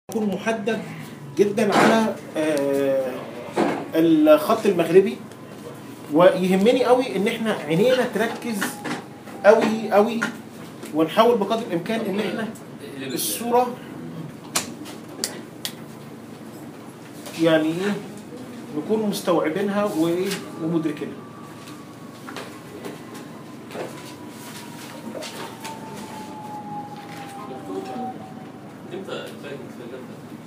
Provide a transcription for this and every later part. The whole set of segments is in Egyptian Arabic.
يكون محدد جدا على آه، الخط المغربي ويهمني قوي ان احنا عينينا تركز قوي قوي ونحاول بقدر الامكان ان احنا الصوره يعني ايه نكون مستوعبينها وايه ومدركينها امتى الباقي في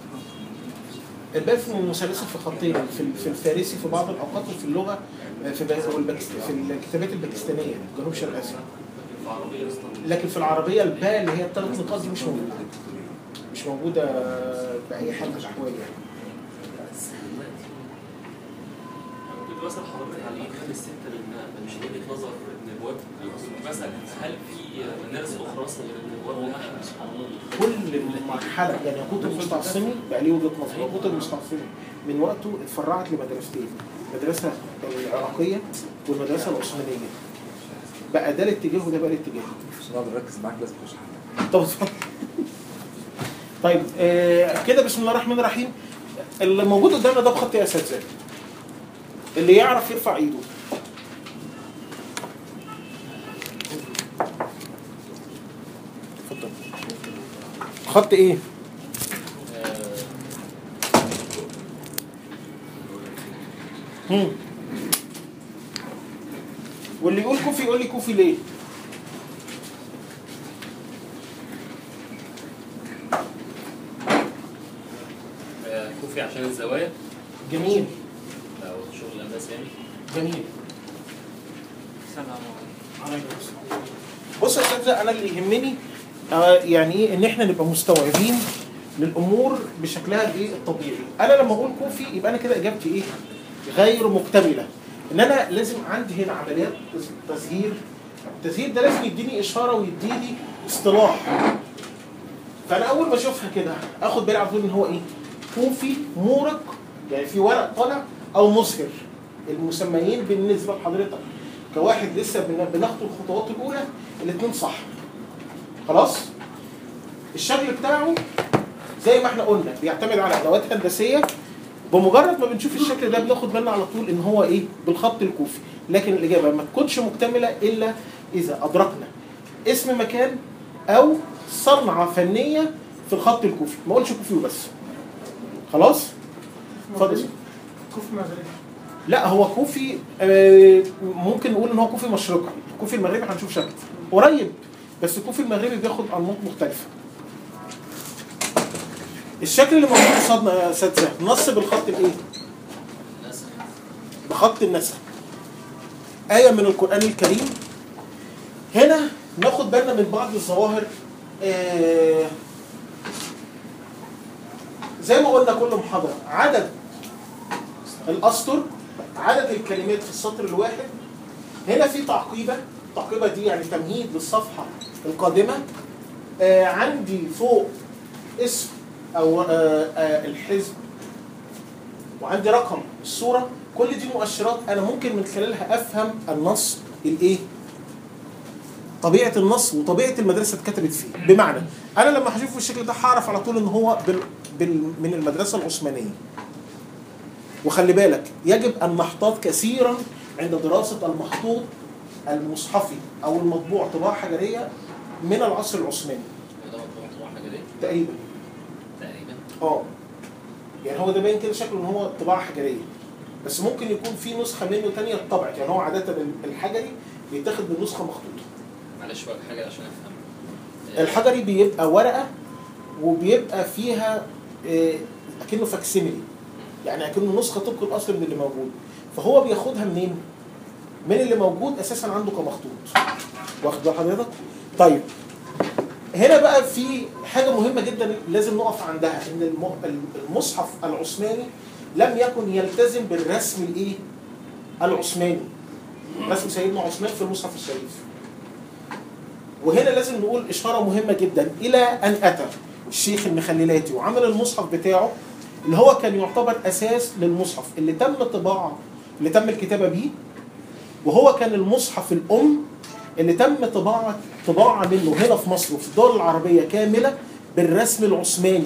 البث مثلثة في خطين في في الفارسي في بعض الاوقات وفي اللغه في والباكست- في الكتابات الباكستانيه جنوب شرق اسيا العربية اصلا لكن في العربيه الباء اللي هي الثلاث نقاط دي مش موجوده مش موجوده باي حال من الاحوال يعني كنت بسأل حضرتك على ايه خمس ستة من مش وجهة نظر النبوات مثلا هل في مدارس أخرى أصلا غير النبوات لها كل مرحله يعني يقوت المستعصمي بقى ليه وجهه نظر يقوت المستعصمي من وقته اتفرعت لمدرستين المدرسه العراقيه والمدرسه العثمانيه بقى ده الاتجاه وده بقى الاتجاه عشان اقدر اركز معاك لازم اخش حاجه طب اتفضل. طيب آه كده بسم الله الرحمن الرحيم اللي موجود قدامنا ده بخط يا اساتذه اللي يعرف يرفع ايده اتفضل خط ايه؟ مم. واللي يقول كوفي يقول لي كوفي ليه؟ كوفي عشان الزوايا جميل أو شغل الهندسة يعني جميل عليكم السلام. بص يا استاذ انا اللي يهمني آه، يعني ايه ان احنا نبقى مستوعبين للامور بشكلها الايه الطبيعي انا لما اقول كوفي يبقى انا كده اجابتي ايه غير مكتمله ان انا لازم عندي هنا عمليات تز- تسهيل التسهيل ده لازم يديني اشاره ويديني اصطلاح فانا اول ما اشوفها كده اخد بالي على طول ان هو ايه كوفي مورق يعني في ورق طالع او مظهر المسميين بالنسبه لحضرتك كواحد لسه بن- بناخد الخطوات الاولى الاثنين صح خلاص الشكل بتاعه زي ما احنا قلنا بيعتمد على ادوات هندسيه بمجرد ما بنشوف الشكل ده بناخد بالنا على طول ان هو ايه بالخط الكوفي لكن الاجابه ما تكونش مكتمله الا اذا ادركنا اسم مكان او صنعه فنيه في الخط الكوفي ما اقولش كوفي وبس خلاص اتفضل يا سيدي. كوفي مغربي لا هو كوفي آه، ممكن نقول ان هو كوفي مشرقي الكوفي المغربي هنشوف شكل قريب بس الكوفي المغربي بياخد انماط مختلفه الشكل اللي موجود قصادنا يا اساتذه نص بالخط الايه الناس بخط النسخ آية من القرآن الكريم هنا ناخد بالنا من بعض الظواهر آه، زي ما قلنا كل محاضرة عدد الأسطر عدد الكلمات في السطر الواحد هنا في تعقيبة التعقيبة دي يعني تمهيد للصفحة القادمة آه، عندي فوق اسم أو آه، آه، الحزب وعندي رقم الصورة كل دي مؤشرات أنا ممكن من خلالها أفهم النص الإيه؟ طبيعة النص وطبيعة المدرسة اتكتبت فيه بمعنى أنا لما هشوفه بالشكل ده هعرف على طول إن هو بال... بال... من المدرسة العثمانية وخلي بالك يجب أن نحتاط كثيرا عند دراسة المخطوط المصحفي أو المطبوع طباعة حجرية من العصر العثماني ده مطبوع طباعة حجرية تقريبا تقريبا اه يعني هو ده باين كده شكله ان هو طباعه حجريه بس ممكن يكون في نسخه منه تانية اتطبعت يعني هو عاده الحجري بيتاخد من نسخه مخطوطه معلش بقى حاجة عشان أفهم الحجري بيبقى ورقه وبيبقى فيها آه، اكنه فاكسيميلي يعني اكنه نسخه طبق الاصل من اللي موجود فهو بياخدها منين؟ من اللي موجود اساسا عنده كمخطوط واخد بال حضرتك؟ طيب هنا بقى في حاجه مهمه جدا لازم نقف عندها ان الم- المصحف العثماني لم يكن يلتزم بالرسم الايه؟ العثماني رسم سيدنا عثمان في المصحف الشريف وهنا لازم نقول إشارة مهمة جدا إلى أن أتى الشيخ المخللاتي وعمل المصحف بتاعه اللي هو كان يعتبر أساس للمصحف اللي تم طباعة اللي تم الكتابة بيه وهو كان المصحف الأم اللي تم طباعة طباعة منه هنا في مصر وفي الدول العربية كاملة بالرسم العثماني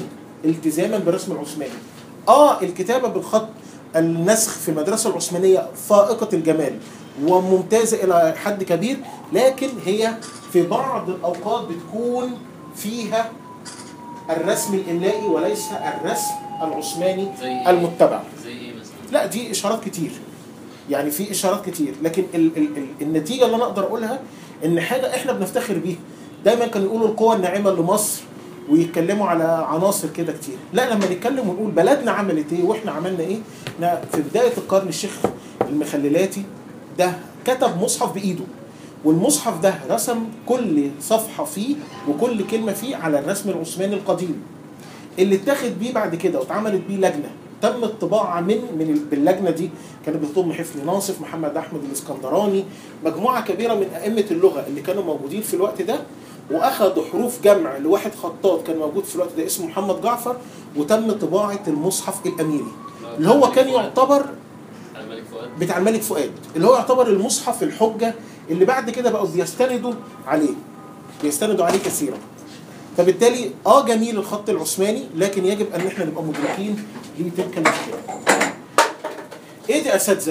التزاما بالرسم العثماني اه الكتابه بالخط النسخ في المدرسه العثمانيه فائقه الجمال وممتازه الى حد كبير لكن هي في بعض الاوقات بتكون فيها الرسم الاملائي وليس الرسم العثماني زي إيه؟ المتبع زي ايه مثلا؟ لا دي اشارات كتير يعني في اشارات كتير لكن ال ال ال النتيجه اللي انا اقدر اقولها ان حاجه احنا بنفتخر بيها دايما كانوا يقولوا القوى الناعمه لمصر ويتكلموا على عناصر كده كتير لا لما نتكلم ونقول بلدنا عملت ايه واحنا عملنا ايه احنا في بدايه القرن الشيخ المخللاتي ده كتب مصحف بايده والمصحف ده رسم كل صفحه فيه وكل كلمه فيه على الرسم العثماني القديم اللي اتاخد بيه بعد كده واتعملت بيه لجنه تم الطباعه من من ال- باللجنه دي كانت بتضم حفني ناصف محمد احمد الاسكندراني مجموعه كبيره من ائمه اللغه اللي كانوا موجودين في الوقت ده واخدوا حروف جمع لواحد خطاط كان موجود في الوقت ده اسمه محمد جعفر وتم طباعه المصحف الاميري اللي هو كان يعتبر الملك فؤاد بتاع الملك فؤاد اللي هو يعتبر المصحف الحجه اللي بعد كده بقوا بيستندوا عليه بيستندوا عليه كثيرا فبالتالي اه جميل الخط العثماني لكن يجب ان احنا نبقى مدركين لتلك المشكله ايه دي اساتذه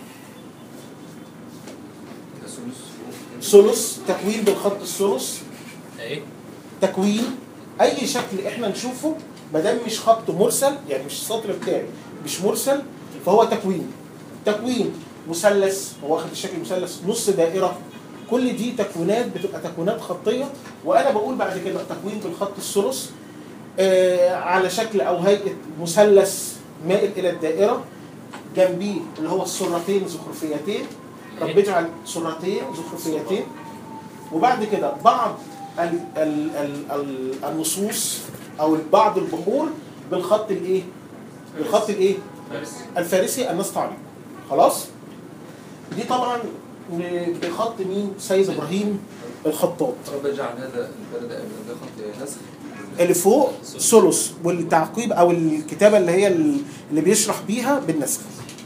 ثلث تكوين بالخط الثلث ايه؟ تكوين اي شكل احنا نشوفه ما دام مش خط مرسل يعني مش السطر بتاعي مش مرسل فهو تكوين تكوين مثلث هو واخد الشكل مثلث نص دائره كل دي تكوينات بتبقى تكوينات خطيه وانا بقول بعد كده تكوين بالخط الثلث آه على شكل او هيئه مثلث مائل الى الدائره جنبيه اللي هو السرتين زخرفيتين رب اجعل سرتين زخرفيتين وبعد كده بعض ال ال ال ال النصوص او بعض البحور بالخط الايه؟ بالخط الايه؟ فارس الفارسي النص تعليق خلاص؟ دي طبعا م- بخط مين؟ سيد ابراهيم الخطاب رب اجعل هذا البلد امنا ده خط نسخ اللي فوق ثلث والتعقيب او الكتابه اللي هي اللي بيشرح بيها بالنسخ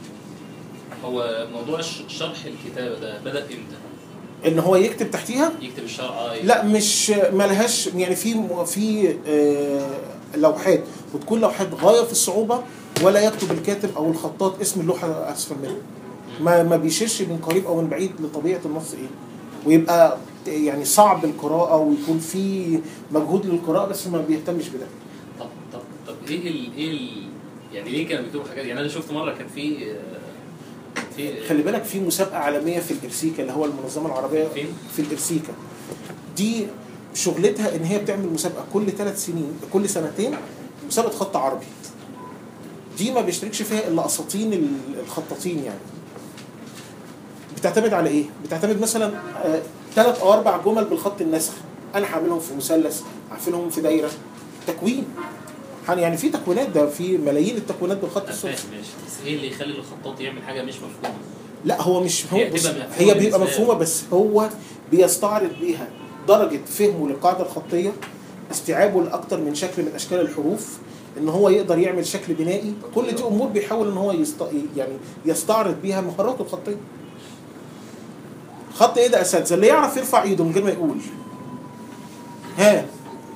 هو موضوع ش- شرح الكتابه ده بدا امتى؟ ان هو يكتب تحتيها يكتب الشرح اه لا مش ملهاش يعني في في آه، لوحات وتكون لوحات غايه في الصعوبه ولا يكتب الكاتب او الخطاط اسم اللوحه اسفل منها ما ما بيشيرش من قريب او من بعيد لطبيعه النص ايه ويبقى يعني صعب القراءه ويكون في مجهود للقراءه بس ما بيهتمش بده طب طب طب ايه ال ايه ال يعني ليه كانوا بيكتبوا حاجات يعني انا شفت مره كان في آه، في خلي بالك في مسابقه عالميه في الارسيكا اللي هو المنظمه العربيه فين؟ في الارسيكا دي شغلتها ان هي بتعمل مسابقه كل ثلاث سنين كل سنتين مسابقه خط عربي دي ما بيشتركش فيها الا اساطين ال- الخطاطين يعني بتعتمد على ايه بتعتمد مثلا ثلاث او اربع جمل بالخط النسخ انا هعملهم في مثلث هعملهم في دايره تكوين يعني في تكوينات ده في ملايين التكوينات بالخط أنا الصفر فاهم ماشي بس ايه اللي يخلي الخطاط يعمل حاجه مش مفهومه؟ لا هو مش هو هي بص بتبقى مفهومة هي بيبقى بالنسبة مفهومه بس هو بيستعرض بيها درجه فهمه للقاعده الخطيه استيعابه لاكثر من شكل من اشكال الحروف ان هو يقدر يعمل شكل بنائي كل دي امور بيحاول ان هو يست... يعني يستعرض بيها مهاراته الخطيه خط ايه ده اساتذه اللي يعرف يرفع ايده من غير ما يقول ها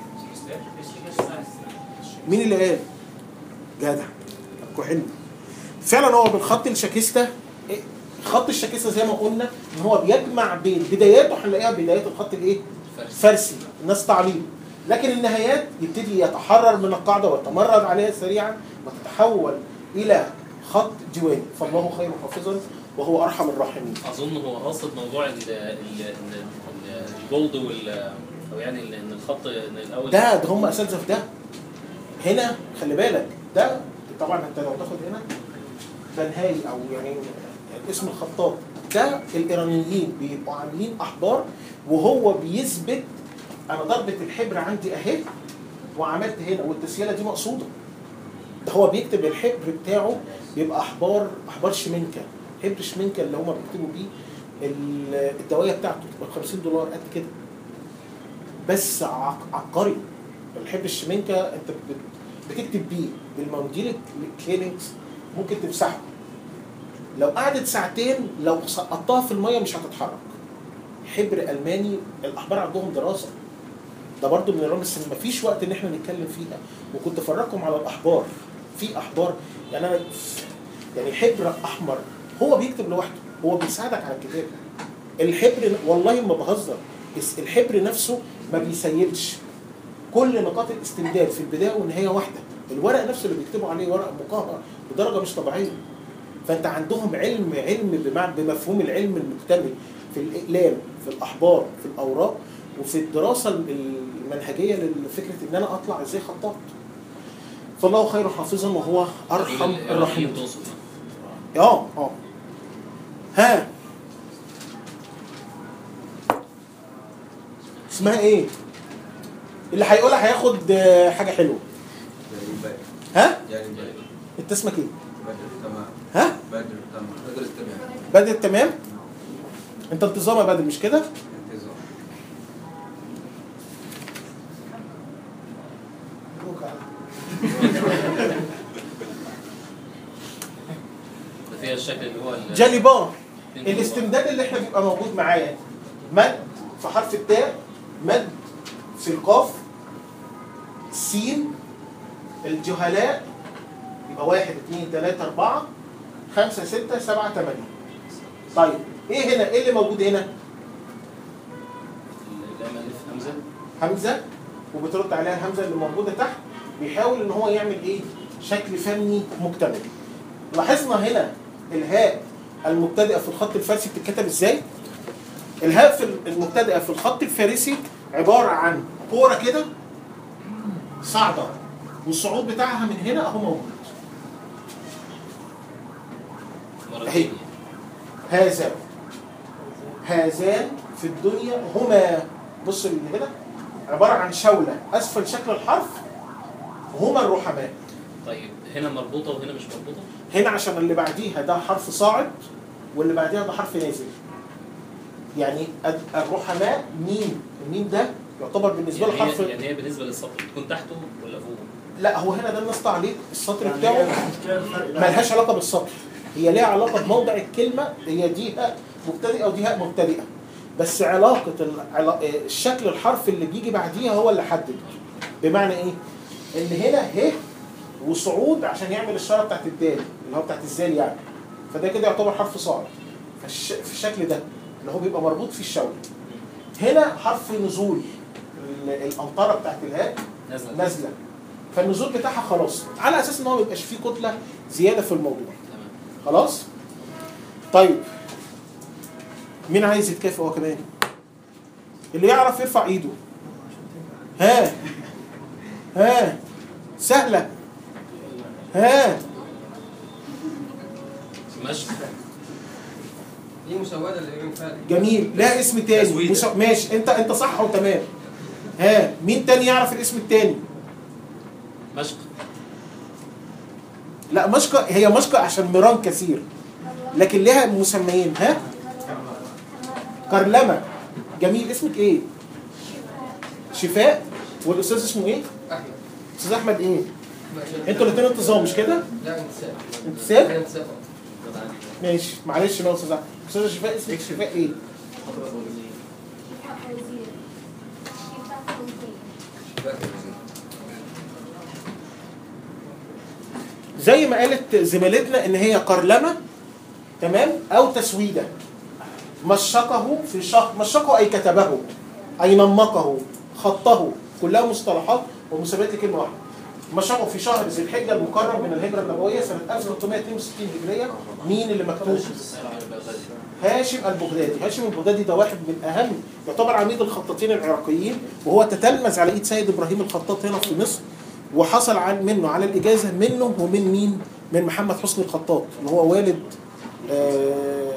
مين اللي قال جدع طب حلو فعلا هو بالخط الشاكستا إيه؟ خط الشاكستا زي ما قلنا ان هو بيجمع بين بداياته هنلاقيها بدايات الخط الايه؟ فارس فارسي الناس تعليم لكن النهايات يبتدي يتحرر من القاعده ويتمرد عليها سريعا وتتحول الى خط ديواني فالله خير حافظا وهو ارحم الراحمين اظن هو قاصد موضوع ال ال ال- ال- الجولد وال او يعني ال- ان الخط ان الاول ده ده هم اساتذه في ده هنا خلي بالك ده طبعا انت لو تاخد هنا بنهاي او يعني اسم الخطاب ده الايرانيين بيبقوا عاملين احبار وهو بيثبت انا ضربه الحبر عندي اهي وعملت هنا والتسييله دي مقصوده ده هو بيكتب الحبر بتاعه بيبقى احبار احبار شمنكه حبر شمنكه اللي هم بيكتبوا بيه ال- الدوايه بتاعته تبقى 50 دولار قد كده بس عق- عبقري الحبر الشمنكه انت بت- بتكتب بيه بالمنديل الكلينكس ممكن تمسحه لو قعدت ساعتين لو سقطتها في الميه مش هتتحرك حبر الماني الاحبار عندهم دراسه ده برضو من العلوم بس ما فيش وقت ان احنا نتكلم فيها وكنت افرجكم على الاحبار في احبار يعني انا يعني حبر احمر هو بيكتب لوحده هو بيساعدك على الكتابه الحبر والله ما بهزر الس- الحبر نفسه ما بيسيلش كل نقاط الاستمداد في البدايه والنهايه واحده الورق نفسه اللي بيكتبوا عليه ورق مقهر بدرجه مش طبيعيه فانت عندهم علم علم بمعنى بمفهوم العلم المكتمل في الاقلام في الاحبار في الاوراق وفي الدراسه المنهجيه لفكره ان انا اطلع ازاي خطاط فالله خير حافظا وهو ارحم الرحيم الراحمين توصف اه اه ها اسمها ايه اللي هيقولها هياخد آه، حاجه حلوه يعني باقي ها يعني باقي انت اسمك ايه بدر تمام ها بدر تمام بدر التمام بدر تمام انت انتظام يا بدر مش كده انتظام ده فيها الشكل اللي هو ال- جاليبان اتنين الاستمداد اللي احنا بيبقى موجود معايا مد في حرف التاء مد في القاف سين الجهلاء يبقى واحد اثنين ثلاثة أربعة خمسة ستة سبعة ثمانية طيب ايه هنا ايه اللي موجود هنا اللام الف همزه همزة وبترد عليها الهمزة اللي موجودة تحت بيحاول ان هو يعمل ايه شكل فني مكتمل لاحظنا هنا الهاء المبتدئة في الخط الفارسي بتتكتب ازاي الهاء في المبتدئة في الخط الفارسي عبارة عن كورة كده صاعدة والصعود بتاعها من هنا اهو موجود مره أهي. تانية. هذا هذان في الدنيا هما بص اللي هنا عبارة عن شولة أسفل شكل الحرف هما الرحماء طيب هنا مربوطه وهنا مش مربوطه هنا عشان اللي بعديها ده حرف صاعد واللي بعديها ده حرف نازل يعني ال- الرحماء ميم الميم ده يعتبر بالنسبة له يعني حرف هي, يعني هي بالنسبه للسطر بتكون تحته ولا فوقه لا هو هنا ده النص تعليق السطر بتاعه ملهاش علاقه بالسطر هي ليها علاقه بموضع الكلمه هي دي هاء مبتدئه ودي هاء مبتدئه بس علاقه العلا- الشكل الحرف اللي بيجي بعديها هو اللي حدد بمعنى ايه؟ ان هنا ه وصعود عشان يعمل الشاره بتاعت الدال اللي هو بتاعت الزال يعني فده كده يعتبر حرف صاعد فالش... في الشكل ده اللي هو بيبقى مربوط في الشوي هنا حرف نزول ال- الامطره بتاعت الهاء نازله نازله فالنزول بتاعها خلاص على اساس ان هو ما يبقاش فيه كتله زياده في الموضوع تمام خلاص طيب مين عايز يتكافئ هو كمان اللي يعرف يرفع ايده ها ها سهله ها ماشي دي مسودة اللي بين فعلا جميل لا اسم تاني تزويدة. مش... ماشي انت انت صح وتمام ها مين تاني يعرف الاسم التاني مشق لا مشقة هي مشقة عشان ميران كثير لكن لها مسميين ها كرلمة جميل اسمك ايه شفاء والاستاذ اسمه ايه أحمد استاذ احمد ايه انتوا الاثنين انتظام مش كده لا انتساب انتساب انتساب ماشي معلش بقى يا استاذ احمد استاذ شفاء اسمك شفاء ايه زي ما قالت زميلتنا ان هي قرلمه تمام او تسويده مشقه في شق مشقه اي كتبه اي نمقه خطه كلها مصطلحات ومسميات لكلمه واحده مشقه في شهر ذي الحجه المكرم من الهجره النبويه سنه 1362 هجريه مين اللي مكتوب؟ هاشم البغدادي هاشم البغدادي ده واحد من اهم يعتبر عميد الخطاطين العراقيين وهو تتلمذ على ايد سيد ابراهيم الخطاط هنا في مصر وحصل عن منه على الاجازه منه ومن مين؟ من محمد حسني الخطاط اللي هو والد آه،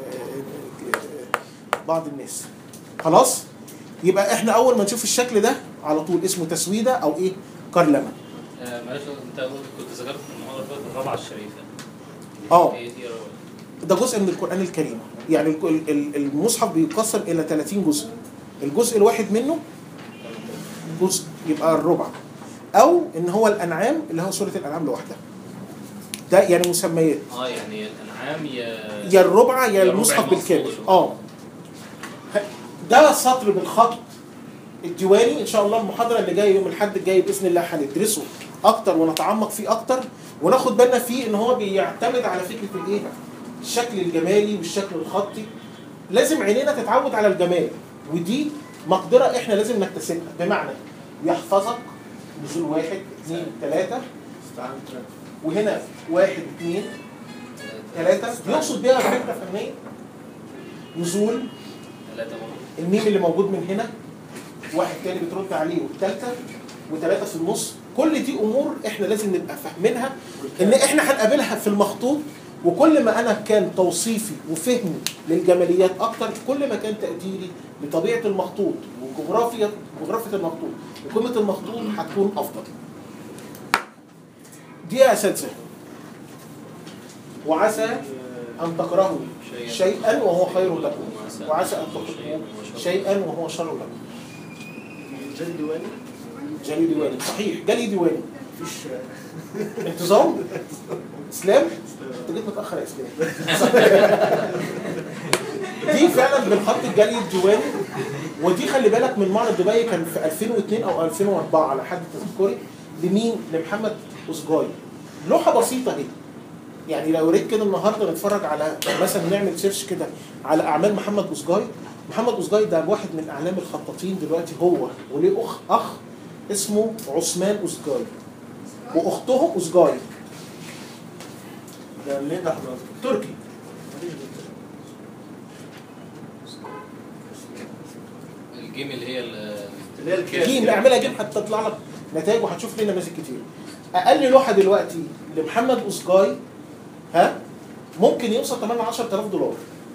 بعض الناس خلاص يبقى احنا اول ما نشوف الشكل ده على طول اسمه تسويده او ايه كرلمه آه، معلش انت قلت- كنت ذكرت في المحاضره اللي فاتت الرابعه الشريفه اه ايه دي الرابعة؟ ده جزء من القرآن الكريم يعني الك- ال- ال- المصحف بيقسم إلى 30 جزء الجزء الواحد منه جزء يبقى الربع أو إن هو الأنعام اللي هو سورة الأنعام لوحدها ده يعني مسميات اه يعني الانعام يا يا الربع يا يا الربع المصحف المقصود. بالكامل اه ه- ده سطر بالخط الديواني ان شاء الله المحاضره اللي جايه يوم الاحد الجاي باذن الله هندرسه اكتر ونتعمق فيه اكتر وناخد بالنا فيه ان هو بيعتمد على فكره الايه الشكل الجمالي والشكل الخطي لازم عينينا تتعود على الجمال ودي مقدره احنا لازم نكتسبها بمعنى يحفظك نزول واحد اثنين ثلاثه وهنا واحد اثنين ثلاثه يقصد بيها فكره فنيه نزول ثلاثة برضه الميم اللي موجود من هنا واحد تاني بترد عليه والتالتة وثلاثة في النص كل دي أمور إحنا لازم نبقى فاهمينها إن إحنا هنقابلها في المخطوط وكل ما أنا كان توصيفي وفهمي للجماليات أكتر كل ما كان تقديري لطبيعة المخطوط وجغرافيا جغرافية المخطوط وقيمة المخطوط هتكون أفضل. دي يا أساتذة وعسى أن تكرهوا شيئا وهو خير لكم وعسى أن تحبوا شيئا وهو شر لكم جلد ديواني جالي ديواني صحيح جالي ديواني مفيش انتظام اسلام انت جيت متاخر يا اسلام دي فعلا بالخط الجالي الديواني ودي خلي بالك من معرض دبي كان في 2002 او 2004 على حد تذكري لمين؟ لمحمد أسجاي لوحه بسيطه اهي يعني لو ريت كده النهارده نتفرج على مثلا نعمل سيرش كده على اعمال محمد أسجاي محمد أسجاي ده واحد من اعلام الخطاطين دلوقتي هو وليه اخ اخ اسمه عثمان أسجاي واختهم أسجاي ده منين ده حضرتك؟ تركي الجيم اللي هي ال- اللي هي الكاس جيم اعملها جيم حتى تطلع لك نتائج وهتشوف ليه نماذج كتير اقل لوحه دلوقتي لمحمد أسجاي ها ممكن يوصل 8 10000 دولار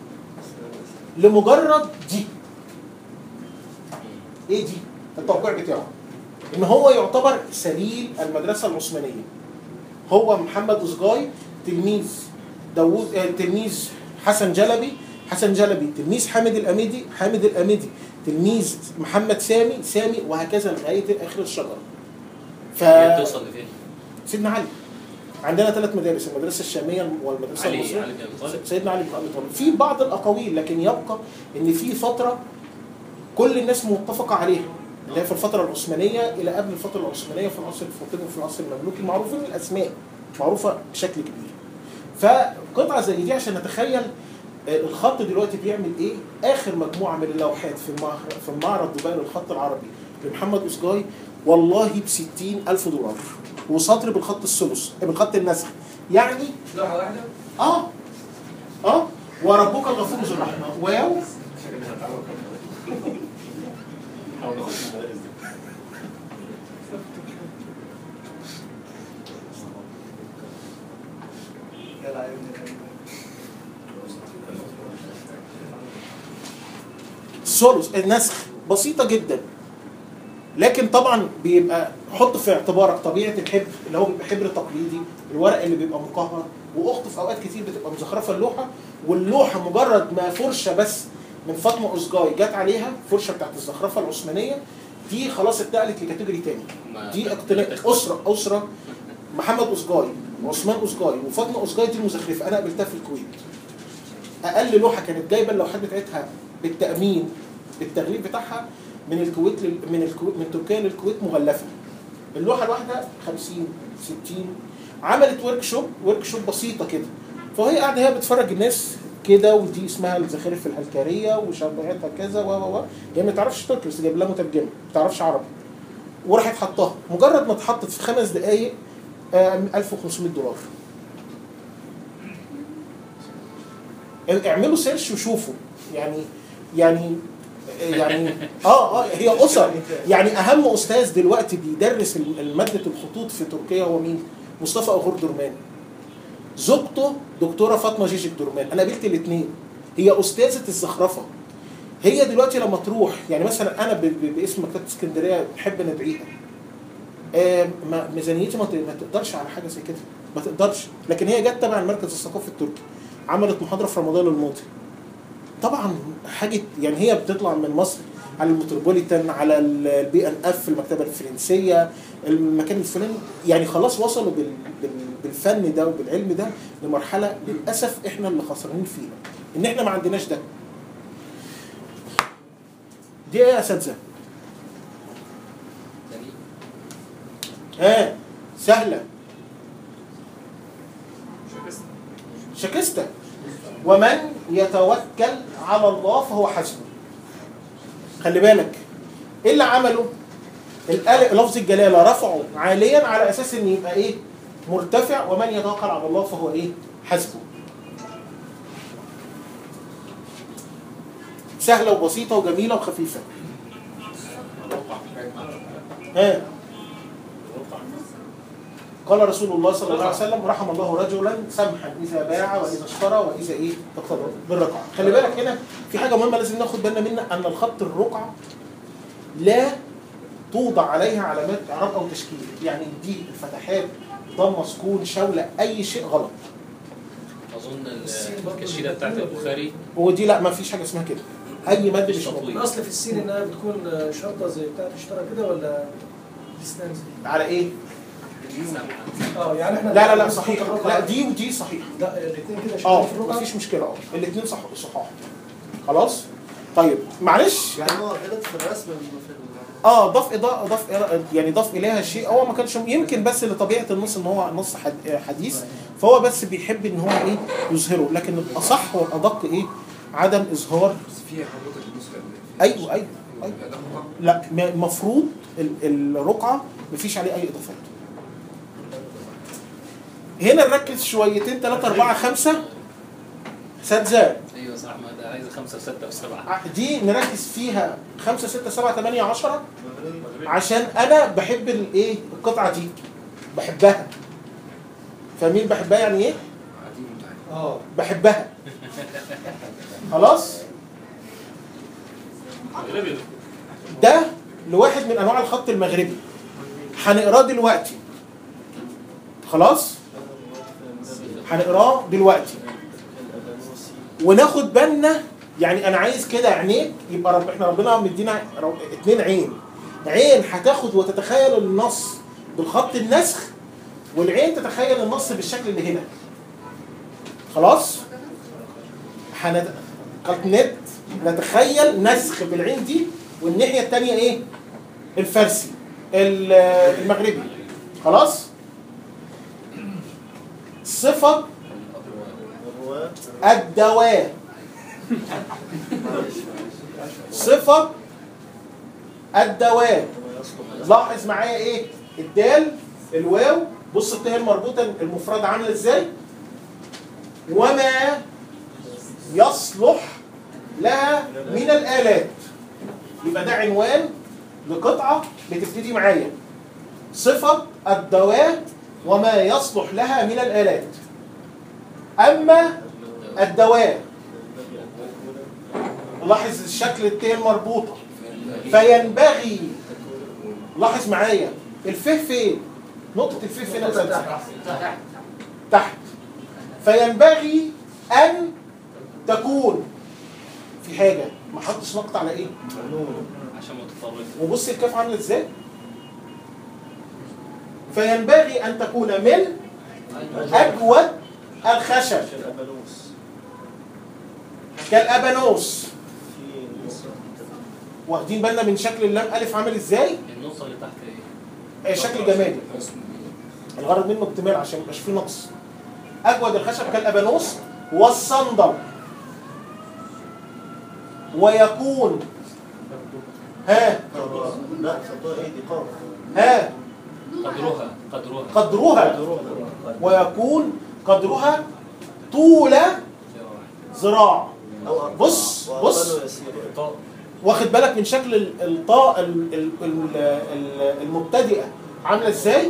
لمجرد دي ايه دي التوقيع بتاعه ان هو يعتبر سليل المدرسه العثمانيه هو محمد أسجاي تلميذ داوود آه، تلميذ حسن جلبي حسن جلبي تلميذ حامد الأميدي حامد الأميدي تلميذ محمد سامي سامي وهكذا لغايه اخر الشجره ف هي بتوصل لفين؟ سيدنا علي عندنا ثلاث مدارس المدرسه الشاميه والمدرسه علي المصريه علي بن ابي طالب سيدنا علي بن ابي طالب في بعض الاقاويل لكن يبقى ان في فتره كل الناس متفقه عليها اللي هي في الفتره العثمانيه الى قبل الفتره العثمانيه في العصر الفاطمي وفي العصر المملوكي معروفين الاسماء معروفه بشكل كبير فقطعه زي دي عشان نتخيل آه، الخط دلوقتي بيعمل ايه اخر مجموعه من اللوحات في المعرض في المعرض دبي للخط العربي لمحمد اسجاي والله ب 60000 دولار وسطر بالخط الثلث بالخط النسخ يعني لوحه واحده اه اه وربك الغفور ذو الرحمه واو يلا يا ابن الأمين. الثلث النسخ بسيطه جدا لكن طبعا بيبقى حط في اعتبارك طبيعه الحبر اللي هو بيبقى حبر تقليدي الورق اللي بيبقى مقهر واخته في اوقات كتير بتبقى مزخرفه اللوحه واللوحه مجرد ما فرشه بس من فاطمه اسجاي جت عليها فرشه بتاعت الزخرفه العثمانيه دي خلاص اتنقلت لكاتيجوري تاني ما- دي اقتناء اسره اسره محمد اسجاي وعثمان اسجاي وفاطمه اسجاي دي المزخرفه انا قابلتها في الكويت اقل لوحه كانت جايبه اللوحات بتاعتها بالتامين بالتغليف بتاعها من الكويت لل... من الكويت من تركيا للكويت مغلفه اللوحه الواحده 50 60 عملت ورك شوب ورك شوب بسيطه كده فهي قاعده هي بتفرج الناس كده ودي اسمها الزخارف الهلكريه وشبهتها كذا و و و هي ما تعرفش تركي بس جايب لها مترجمه ما تعرفش عربي وراحت حطاها مجرد ما اتحطت في خمس دقائق آه، 1500 دولار اعملوا سيرش وشوفوا يعني يعني يعني اه اه هي اسر يعني اهم استاذ دلوقتي بيدرس ماده الخطوط في تركيا هو مين؟ مصطفى اغور درمان زوجته دكتوره فاطمه جيجيك درمان انا قابلت الاثنين هي استاذه الزخرفه هي دلوقتي لما تروح يعني مثلا انا ب- ب- باسم مكتبه اسكندريه بحب ندعيها آه، ما- ميزانيتي ما ت- ما تقدرش على حاجه زي كده ما تقدرش لكن هي جت تبع المركز الثقافي التركي عملت محاضره في رمضان الماضي طبعا حاجه يعني هي بتطلع من مصر على المتروبوليتان على البي ان اف المكتبه الفرنسيه المكان الفلاني يعني خلاص وصلوا بال بال بالفن ده وبالعلم ده لمرحله للاسف احنا اللي خسرانين فيها ان احنا ما عندناش ده دي ايه يا اساتذه ها سهلة شكستة ومن يتوكل على الله فهو حسبه خلي بالك ايه اللي عمله الألف لفظ الجلاله رفعه عاليا على اساس ان يبقى ايه مرتفع ومن يتوكل على الله فهو ايه حسبه سهله وبسيطه وجميله وخفيفه ها قال رسول الله صلى الله عليه وسلم رحم الله رجلا سمحا اذا باع واذا اشترى واذا ايه اقتضى بالرقعه خلي بالك هنا في حاجه مهمه لازم ناخد بالنا منها ان الخط الرقعه لا توضع عليها علامات اعراب او تشكيل يعني دي الفتحات ضمه سكون شوله اي شيء غلط اظن ال- الكشيده بتاعت البخاري ودي لا ما فيش حاجه اسمها كده اي مد مش مش موجود تطويل. الاصل في السين انها بتكون شرطه زي بتاعت اشترى كده ولا ديستانس على ايه اه يعني احنا لا لا لا صحيح لا دي ودي صحيح لا الاثنين كده اه شغالين في الرقعه مفيش مشكله اه الاثنين صح صحاح خلاص طيب معلش يعني هو غلط في الرسم في ال- اه ضاف اضاءه ضاف يعني ضاف اليها شيء هو ما كانش يمكن بس لطبيعه النص ان هو نص حد- حديث فهو بس بيحب ان هو ايه يظهره لكن الاصح والادق ايه عدم اظهار بس فيها حضرتك النسخه اللي- ايوه ايوه ايوه ده خطأ. لا المفروض الرقعه مفيش عليه اي اضافات هنا نركز شويتين ثلاثة أربعة خمسة سادزات ايوه صح ما ده عايز خمسه وسته وسبعه دي نركز فيها خمسة ستة سبعة ثمانية عشرة عشان أنا بحب الإيه القطعة دي بحبها فاهمين بحبها يعني إيه؟ قاعدين متعادلين. اه بحبها خلاص مغربي ده لواحد من انواع الخط المغربي هنقراه دلوقتي خلاص هنقراه دلوقتي وناخد بالنا يعني انا عايز كده عينيك يبقى رب احنا ربنا مدينا رو- اتنين عين عين هتاخد وتتخيل النص بالخط النسخ والعين تتخيل النص بالشكل اللي هنا خلاص هنت... نت نتخيل نسخ بالعين دي والناحيه الثانيه ايه الفارسي ال- المغربي خلاص صفه هو الدواء صفه الدواء ما يصلح لاحظ معايا ايه الدال الواو بص التاء المربوطه المفرده عامله ازاي وما يصلح لها من الالات يبقى ده عنوان لقطعه بتبتدي معايا صفه الدواء وما يصلح لها من الالات اما الدواء لاحظ الشكل التاء المربوطه فينبغي لاحظ معايا الفه فين نقطة الفه فين يا أستاذ؟ تحت فينبغي أن تكون في حاجة ما حطش نقط على إيه؟ عشان متطرف وبص الكاف عاملة إزاي؟ فينبغي أن تكون من أجود الخشب الأبانوس كالأبانوس في مصر واخدين بالنا من شكل اللام ألف عامل إزاي؟ النقطه اللي تحت ايه؟ آه، شكل جمالي الغرض منه اكتمال عشان ميبقاش فيه نقص اجود الخشب كالابانوس والصندل ويكون ها لا خطوة ايه دي قاف ها قدرها قدرها قدرها ويكون قدرها طول ذراع أو أربعة. بص- بص. وأقل يسير واخد بالك من شكل ال- الطاء ال- ال- ال- ال- المبتدئه عامله ازاي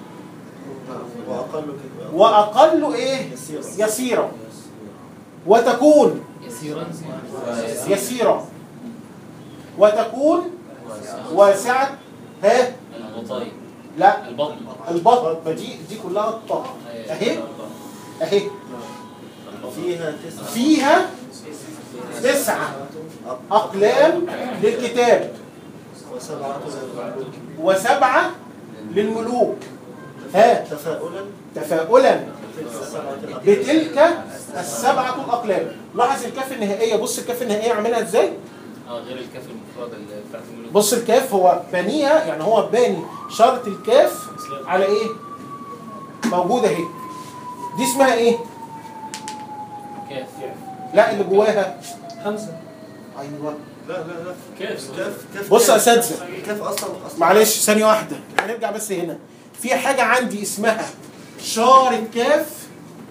وأقل كده واقل ايه يسيرا يسيرا وتكون يسيرا يسيرة وتكون واسعة ها الغطاي لا البطن البطن فدي دي كلها الطاء اهي اهي فيها تسعة فيها تسعة أقلام للكتاب وسبعة للمعلوم وسبعة للملوك ها تفاؤلا تفاؤلا تلك السبعة الأقلام. بتلك السبعة الأقلام لاحظ الكاف النهائية بص الكاف النهائية عاملها ازاي اه غير الكاف المفردة اللي بتاعت الملوك بص الكاف هو بانيها يعني هو باني شرط الكاف على ايه موجوده اهي دي اسمها ايه كاف لا اللي جواها خمسة ايوه لا لا لا كاف كاف كاف بص يا كاف. أساتذة. كاف اصلا اصلا معلش ثانيه واحده هنرجع بس هنا في حاجه عندي اسمها شارة كاف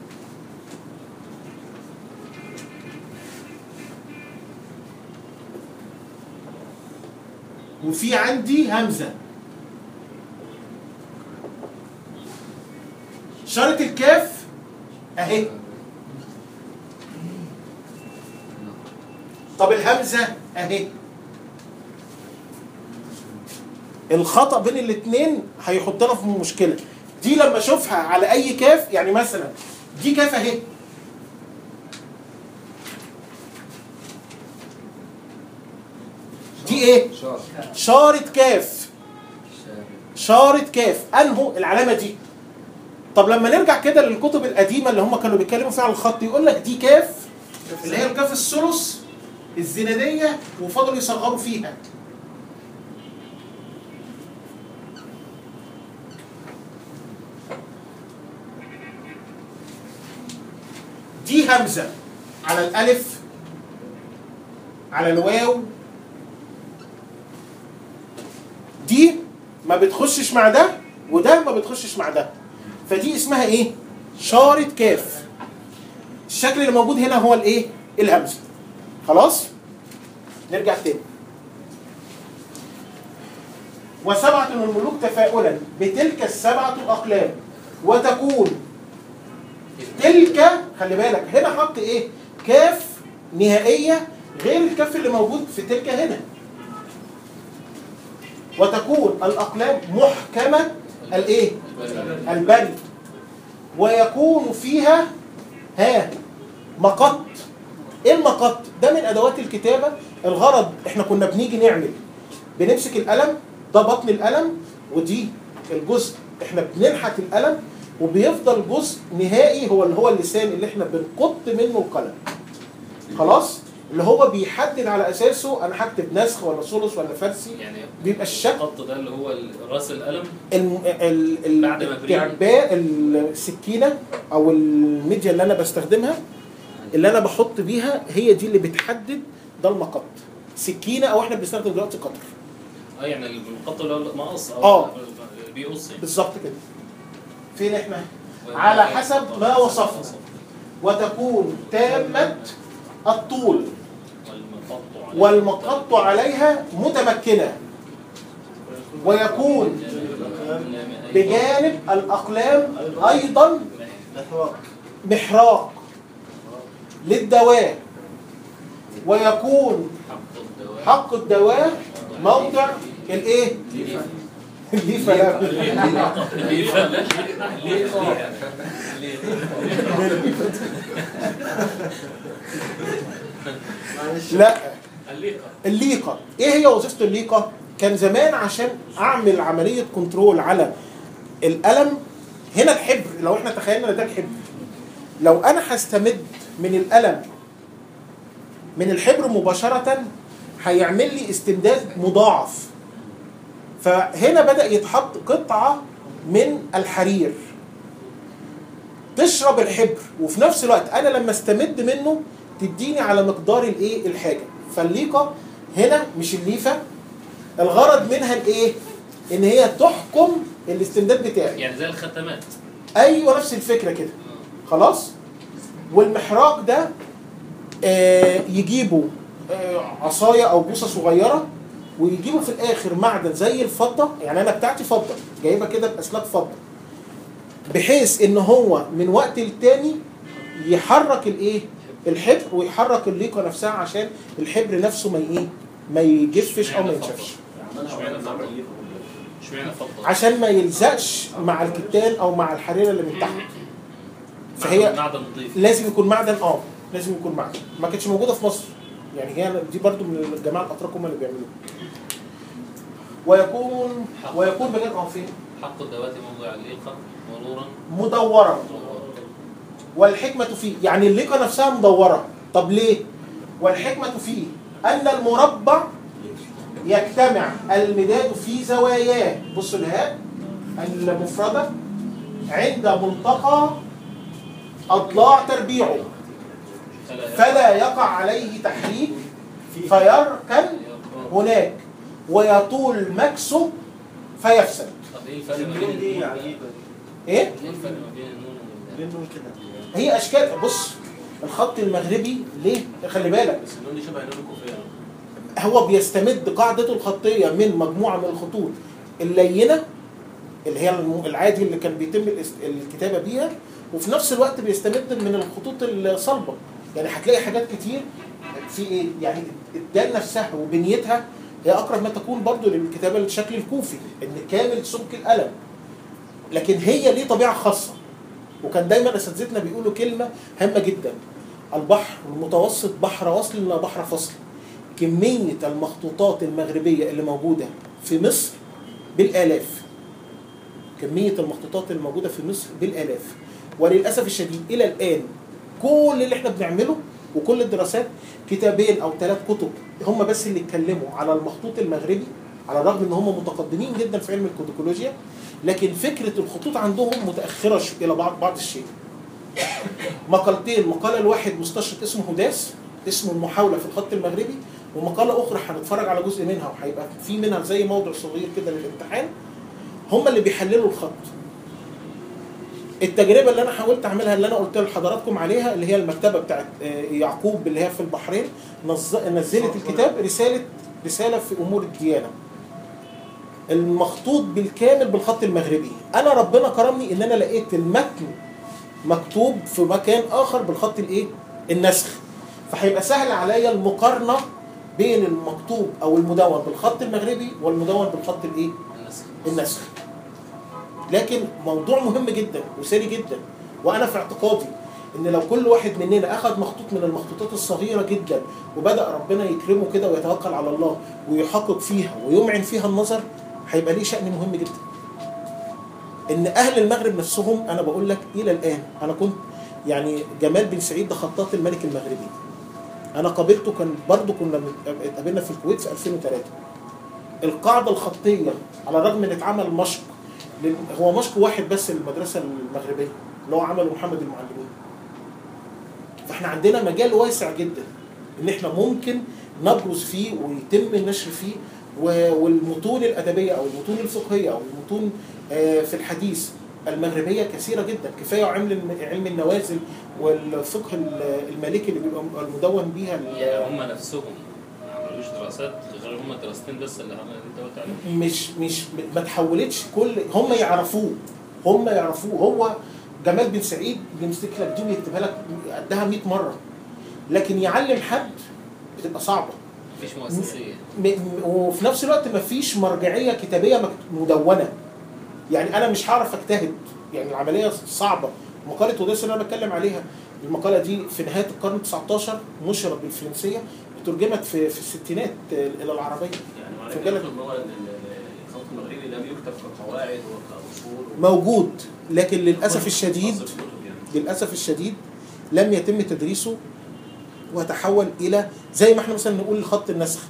وفي عندي همزه شارة الكاف اهي طب الهمزه اهي الخطا بين الاثنين هيحطنا في مشكله دي لما اشوفها على اي كاف يعني مثلا دي كاف اهي دي ايه شهر شارة كاف شارة كاف انهو العلامه دي طب لما نرجع كده للكتب القديمه اللي هم كانوا بيتكلموا فيها على الخط يقول لك دي كاف اللي هي الكاف الثلث الزناديه وفضلوا يصغروا فيها دي همزه على الالف على الواو دي ما بتخشش مع ده وده ما بتخشش مع ده فدي اسمها ايه شارة كاف الشكل اللي موجود هنا هو الايه الهمزه خلاص نرجع تاني وسبعة من الملوك تفاؤلا بتلك السبعة الأقلام وتكون تلك خلي بالك هنا حط ايه كاف نهائية غير الكاف اللي موجود في تلك هنا وتكون الأقلام محكمة الايه البري ويكون فيها ها مقط ايه المقط ده من ادوات الكتابه الغرض احنا كنا بنيجي نعمل بنمسك القلم ده بطن القلم ودي الجزء احنا بننحت القلم وبيفضل جزء نهائي هو اللي هو اللسان اللي احنا بنقط منه القلم خلاص اللي هو بيحدد على اساسه انا هكتب نسخ ولا ثلث ولا فارسي يعني بيبقى الشكل الخط ده اللي هو ال- راس القلم الم- ال- ال- بعد ما بريء. التعباء السكينه او الميديا اللي انا بستخدمها اللي انا بحط بيها هي دي اللي بتحدد ده المقط سكينه او احنا بنستخدم دلوقتي قطر اه يعني الخط اللي هو المقص او آه. بيقص يعني بالظبط كده فين احنا على حسب ما وصفنا. وتكون تامه الطول والمقط عليه- والمقط عليها متمكنه ويكون بجانب الاقلام ايضا محراق محراق للدواء ويكون حق الدواء حق الدواء موضع الايه؟ الليفه لا ليه ليه معلش لا الليقه الليقه ايه هي وظيفه الليقه؟ كان زمان عشان اعمل عمليه كنترول على القلم هنا الحبر لو احنا تخيلنا ان ده الحبر لو انا هستمد من القلم من الحبر مباشره هيعمل لي استمداد مضاعف فهنا بدا يتحط قطعه من الحرير تشرب الحبر وفي نفس الوقت انا لما استمد منه تديني على مقدار الايه الحاجه فالليقه هنا مش الليفه الغرض منها الايه ان هي تحكم الاستمداد بتاعي يعني زي الختمات ايوه نفس الفكره كده خلاص والمحراق ده آه يجيبوا آه عصايه او بوصه صغيره ويجيبوا في الاخر معدن زي الفضه يعني انا بتاعتي فضه جايبها كده باسلاك فضه بحيث ان هو من وقت للتاني يحرك الايه الحبر ويحرك الليقه نفسها عشان الحبر نفسه ما ايه ما يجفش او ما ينشفش اشمعنى فضة؟ اشمعنى فضة؟ عشان ما يلزقش مع الكتان او مع الحريره اللي من تحت فهي معدن- معدن نظيف لازم يكون معدن اه لازم يكون معدن ما كانتش موجوده في مصر يعني هي دي برضو من الجماعه الاتراك هم اللي بيعملوها ويكون ويكون بجد اه فين حق الدوات موضع الليقة مرورا مدوره والحكمه فيه يعني الليقه نفسها مدوره طب ليه والحكمه فيه ان المربع يجتمع المداد في زواياه بص الهاء المفردة عند ملتقى أضلاع تربيعه فلا يقع عليه تحريك فيركن هناك ويطول مكسه فيفسد طب ايه الفرق ما بين النون دي النون عجيبة ايه ايه الفرق ما بين النون والدال؟ لأنه كده هي اشكال بص الخط المغربي ليه خلي بالك بس اللون دي شبه اللون الكوفيه هو بيستمد قاعدته الخطيه من مجموعه من الخطوط اللينه اللي هي الم- العادي اللي كان بيتم الاست- الكتابه بيها وفي نفس الوقت بيستمد من الخطوط الصلبه يعني هتلاقي حاجات كتير في ايه يعني الدال نفسها وبنيتها هي اقرب ما تكون برضو للكتابه الشكل الكوفي ان كامل سمك القلم لكن هي ليه طبيعه خاصه وكان دايما اساتذتنا بيقولوا كلمه هامه جدا البحر المتوسط بحر وصل لا بحر فصل كمية المخطوطات المغربية اللي موجودة في مصر بالآلاف كمية المخطوطات الموجودة في مصر بالآلاف وللأسف الشديد إلى الآن كل اللي احنا بنعمله وكل الدراسات كتابين أو ثلاث كتب هم بس اللي اتكلموا على المخطوط المغربي على الرغم ان هم متقدمين جدا في علم الكوديكولوجيا لكن فكرة الخطوط عندهم متأخرة ش- إلى بعض بعض الشيء مقالتين مقالة الواحد مستشرق اسمه هداس اسمه المحاولة في الخط المغربي ومقالة أخرى هنتفرج على جزء منها وهيبقى في منها زي موضوع صغير كده للامتحان هم اللي بيحللوا الخط التجربة اللي أنا حاولت أعملها اللي أنا قلت لحضراتكم عليها اللي هي المكتبة بتاعت آه، يعقوب اللي هي في البحرين نز- نزلت الكتاب رسالة رسالة في أمور الديانة المخطوط بالكامل بالخط المغربي أنا ربنا كرمني إن أنا لقيت المتن مكتوب في مكان اخر بالخط الايه النسخ فهيبقى سهل عليا المقارنه بين المكتوب او المدون بالخط المغربي والمدون بالخط الايه النسخ النسخ لكن موضوع مهم جدا وسري جدا وانا في اعتقادي ان لو كل واحد مننا اخذ مخطوط من المخطوطات الصغيره جدا وبدا ربنا يكرمه كده ويتوكل على الله ويحقق فيها ويمعن فيها النظر هيبقى ليه شأن مهم جدا ان اهل المغرب نفسهم انا بقول لك الى الان انا كنت يعني جمال بن سعيد ده خطاط الملك المغربي انا قابلته كان برضه كنا بنت- اتقابلنا في الكويت في 2003 القاعده الخطيه على الرغم ان اتعمل مشق لل- هو مشق واحد بس للمدرسه المغربيه اللي هو عمله محمد المعلمين فاحنا عندنا مجال واسع جدا ان احنا ممكن نبرز فيه ويتم النشر فيه و- والمتون الادبيه او المتون الفقهيه او المتون آه، في الحديث المغربيه كثيره جدا كفايه علم الم- علم النوازل والفقه ال- المالكي اللي بيبقى المدون بيها ال- يعني هم نفسهم ما عملوش دراسات غير هم الدراستين بس اللي عمل انت قلت عليهم مش مش ما تحولتش كل هم يعرفوه هم يعرفوه هو جمال بن سعيد بيمسك لك دي ويكتبها لك قدها 100 مره لكن يعلم حد بتبقى صعبه مفيش مؤسسيه م- م- وفي نفس الوقت مفيش مرجعيه كتابيه مكت- مدونه يعني انا مش هعرف اجتهد يعني العمليه صعبه مقاله اوديسا اللي انا بتكلم عليها المقاله دي في نهايه القرن 19 نشرت بالفرنسيه وترجمت في في الستينات الى العربيه يعني معنى في كده بالك- ان هو ان ال- الخط المغربي لم يكتب كقواعد وكاصول موجود لكن للاسف خاص الشديد بالكتب يعني. للاسف الشديد لم يتم تدريسه وتحول الى زي ما احنا مثلا نقول الخط النسخ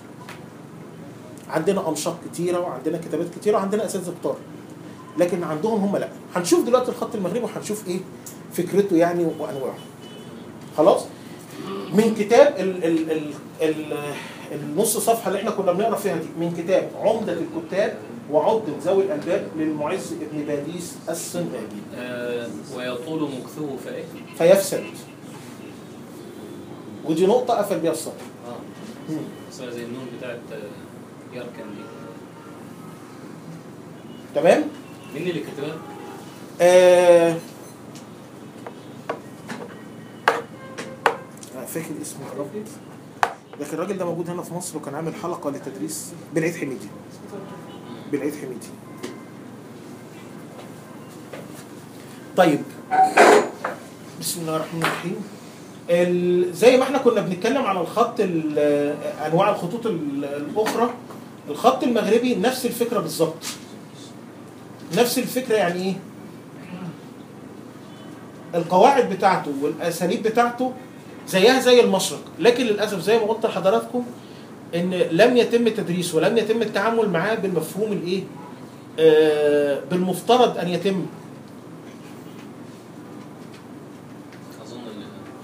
عندنا انشاط كتيره وعندنا كتابات كتيره وعندنا اساتذه كتار لكن عندهم هم لا هنشوف دلوقتي الخط المغربي وهنشوف ايه فكرته يعني وانواعه خلاص من كتاب ال ال ال ال النص صفحه اللي احنا كنا بنقرا فيها دي من كتاب عمده الكتاب وعمده ذوي الالباب للمعز ابن باديس السنغالي آه ويطول مكثه فايه فيفسد ودي نقطة قفل بيها الصدر اه اسمها زي النون بتاعت آه، يركن دي تمام؟ مين اللي كتبها؟ آه آه، فاكر اسمه الراجل لكن الراجل ده موجود هنا في مصر وكان عامل حلقة لتدريس بالعيد حميدي بالعيد حميدي طيب بسم الله الرحمن الرحيم ال- زي ما احنا كنا بنتكلم على الخط ال- انواع الخطوط ال- الاخرى الخط المغربي نفس الفكره بالظبط نفس الفكره يعني ايه القواعد بتاعته والاساليب بتاعته زيها زي المشرق لكن للاسف زي ما قلت لحضراتكم ان لم يتم التدريس ولم يتم التعامل معاه بالمفهوم الايه آه بالمفترض ان يتم اظن ال-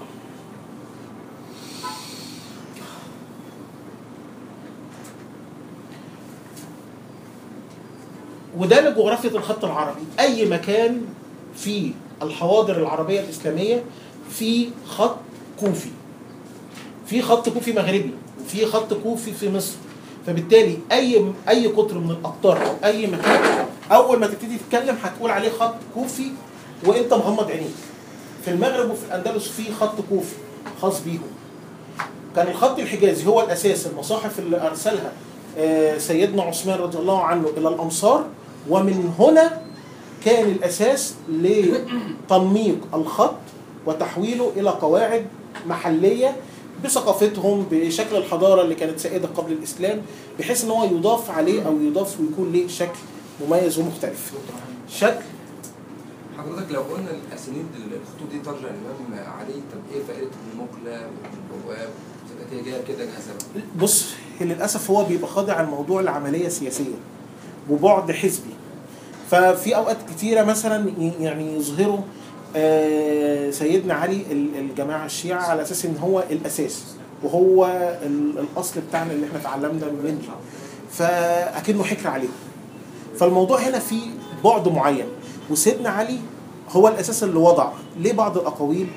وده لجغرافية الخط العربي أي مكان في الحواضر العربية الإسلامية في خط كوفي في خط كوفي مغربي وفي خط كوفي في مصر فبالتالي أي أي قطر من الأقطار أو أي مكان أول ما تبتدي تتكلم هتقول عليه خط كوفي وأنت مغمض عينيك في المغرب وفي الأندلس في خط كوفي خاص بيهم كان الخط الحجازي هو الاساس المصاحف اللي ارسلها آه، سيدنا عثمان رضي الله عنه الى الامصار ومن هنا كان الاساس لتنميق الخط وتحويله الى قواعد محليه بثقافتهم بشكل الحضاره اللي كانت سائده قبل الاسلام بحيث ان هو يضاف عليه او يضاف ويكون ليه شكل مميز ومختلف. شكل حضرتك لو قلنا الاسانيد الخطوط دي ترجع الامام علي طب ايه فائده المقله والبواب كانت هي جايه كده جاهزه بقى. بص للاسف هو بيبقى خاضع الموضوع لعمليه سياسيه وبعد حزبي ففي اوقات كتيره مثلا ي- يعني يظهروا آه، سيدنا علي ال- الجماعه الشيعه على اساس ان هو الاساس وهو ال- الاصل بتاعنا اللي احنا اتعلمنا منه فاكنه حكر عليهم فالموضوع هنا فيه بعد معين وسيدنا علي هو الاساس اللي وضع ليه بعض الاقاويل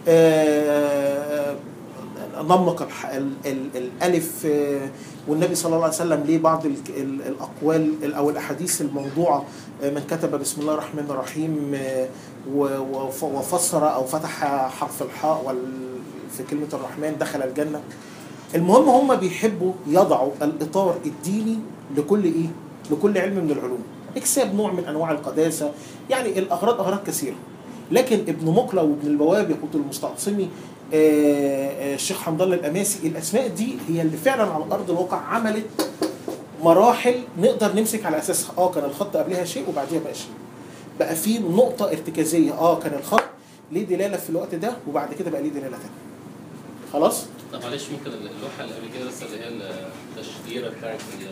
آه، نمق الح- ال- ال- الالف آه، والنبي صلى الله عليه وسلم ليه بعض ال- ال- الاقوال ال- او الاحاديث الموضوعه آه، من كتب بسم الله الرحمن الرحيم آه، و- وف- وفسر او فتح حرف الحاء وال- في كلمه الرحمن دخل الجنه المهم هم بيحبوا يضعوا الاطار الديني لكل ايه لكل علم من العلوم اكساب نوع من انواع القداسه يعني الاغراض اغراض كثيره لكن ابن مقله وابن البواب يقود المستعصمي آه، آه، الشيخ حمد الله الاماسي الاسماء دي هي اللي فعلا على ارض الواقع عملت مراحل نقدر نمسك على اساسها اه كان الخط قبلها شيء وبعديها بقى شيء بقى في نقطه ارتكازيه اه كان الخط ليه دلاله في الوقت ده وبعد كده بقى ليه دلاله ثانيه خلاص طب معلش ممكن اللوحه اللي قبل كده بس اللي هي التشجيره بتاعت ال-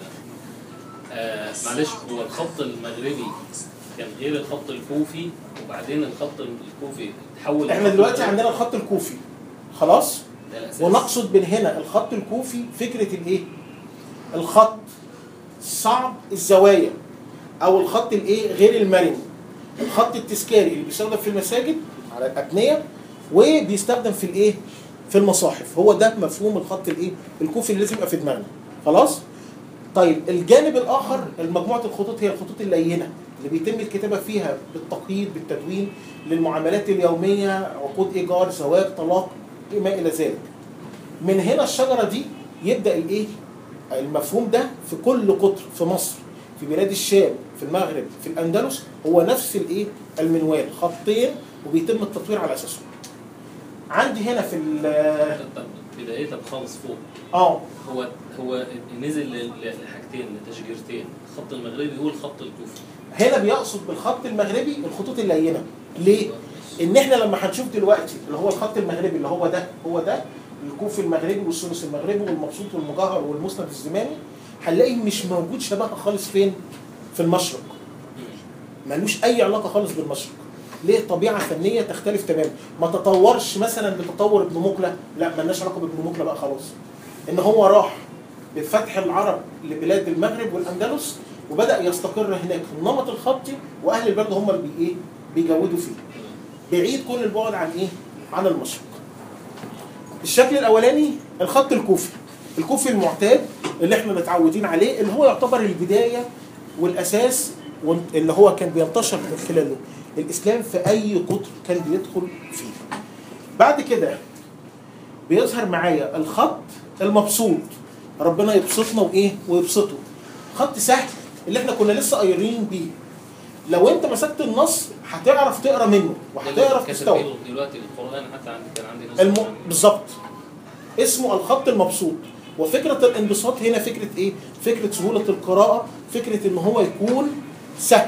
آه معلش هو الخط المغربي كان غير الخط الكوفي وبعدين الخط الكوفي تحول احنا للخط دلوقتي المغربي. عندنا الخط الكوفي خلاص ده الأساس. ونقصد من هنا الخط الكوفي فكره الايه الخط صعب الزوايا او الخط الايه غير المرن الخط التذكاري اللي بيستخدم في المساجد على الابنيه وبيستخدم في الايه في المصاحف هو ده مفهوم الخط الايه الكوفي اللي لازم يبقى في دماغنا خلاص طيب الجانب الاخر مجموعه الخطوط هي الخطوط اللينه اللي بيتم الكتابه فيها بالتقييد بالتدوين للمعاملات اليوميه عقود ايجار زواج طلاق ما الى ذلك من هنا الشجره دي يبدا الايه المفهوم ده في كل قطر في مصر في بلاد الشام في المغرب في الاندلس هو نفس الايه المنوال خطين وبيتم التطوير على اساسهم عندي هنا في ال- طب بدايتها خالص فوق اه هو هو نزل ل- لحاجتين لتشجيرتين الخط المغربي هو الخط الكوفي هنا بيقصد بالخط المغربي الخطوط اللينه ليه؟ ان احنا لما هنشوف دلوقتي اللي هو الخط المغربي اللي هو ده هو ده الكوفي المغربي والثلث المغربي والمبسوط والمجهر والمسند الزماني هنلاقي مش موجود شبهه خالص فين؟ في المشرق ملوش اي علاقه خالص بالمشرق ليه طبيعه فنيه تختلف تماما ما تطورش مثلا بتطور ابن مقله لا ملناش علاقه بابن مقله بقى خلاص ان هو راح بفتح العرب لبلاد المغرب والاندلس وبدا يستقر هناك النمط الخطي واهل البلد هم اللي بي ايه بيجودوا فيه بعيد كل البعد عن ايه عن المشرق الشكل الاولاني الخط الكوفي الكوفي المعتاد اللي احنا متعودين عليه اللي هو يعتبر البدايه والاساس وان- اللي هو كان بينتشر من خلاله الاسلام في اي قطر كان بيدخل فيه بعد كده بيظهر معايا الخط المبسوط ربنا يبسطنا وايه ويبسطه خط سهل اللي احنا كنا لسه قايرين بيه لو انت مسكت النص هتعرف تقرا منه وهتعرف كتب تستوعب فيه دلوقتي القران حتى عندي كان عندي نسخة الم... عنه. بالظبط اسمه الخط المبسوط وفكره الانبساط هنا فكره ايه فكره سهوله القراءه فكره ان هو يكون سهل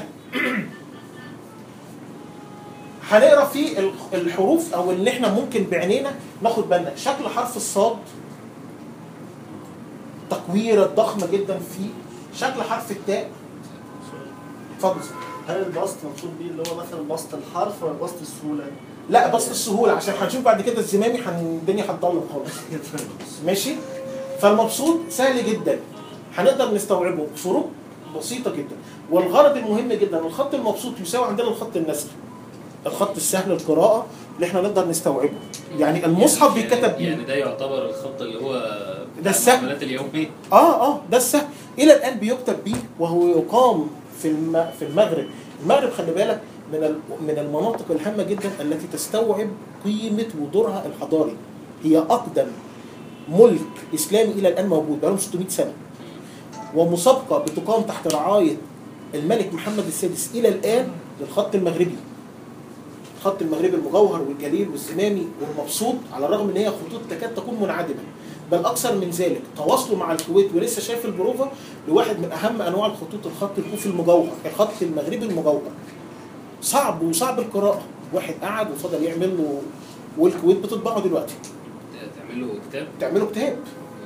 هنقرا فيه ال- الحروف او اللي احنا ممكن بعينينا ناخد بالنا شكل حرف الصاد تق... التكويره الضخمه جدا في شكل حرف التاء اتفضل هل البسط مقصود بيه اللي هو مثلا بسط الحرف ولا بسط السهوله؟ لا بس السهوله عشان هنشوف بعد كده الزمامي هن- الدنيا هتضلم خالص ماشي فالمبسوط سهل جدا هنقدر نستوعبه بفروق بسيطه جدا والغرض المهم جدا الخط المبسوط يساوي عندنا الخط النسخي الخط السهل القراءه اللي احنا نقدر نستوعبه يعني المصحف بيتكتب بيه يعني ده يعتبر الخط اللي هو ده السهل. العمليات اليوميه اه اه ده السهل الى الان بيكتب بيه وهو يقام في الم... في المغرب المغرب خلي بالك من ال... من المناطق الهامه جدا التي تستوعب قيمه ودورها الحضاري هي اقدم ملك اسلامي الى الان موجود بقالهم 600 سنه ومسابقه بتقام تحت رعايه الملك محمد السادس الى الان للخط المغربي الخط المغربي المجوهر والجليل والزمامي والمبسوط على الرغم ان هي خطوط تكاد تكون منعدمه بل اكثر من ذلك تواصلوا مع الكويت ولسه شايف البروفا لواحد من اهم انواع الخطوط الخط الكوفي المجوهر الخط المغربي المجوهر صعب وصعب القراءه واحد قعد وفضل يعمل له والكويت بتطبعه دلوقتي تعمل له كتاب تعمله كتاب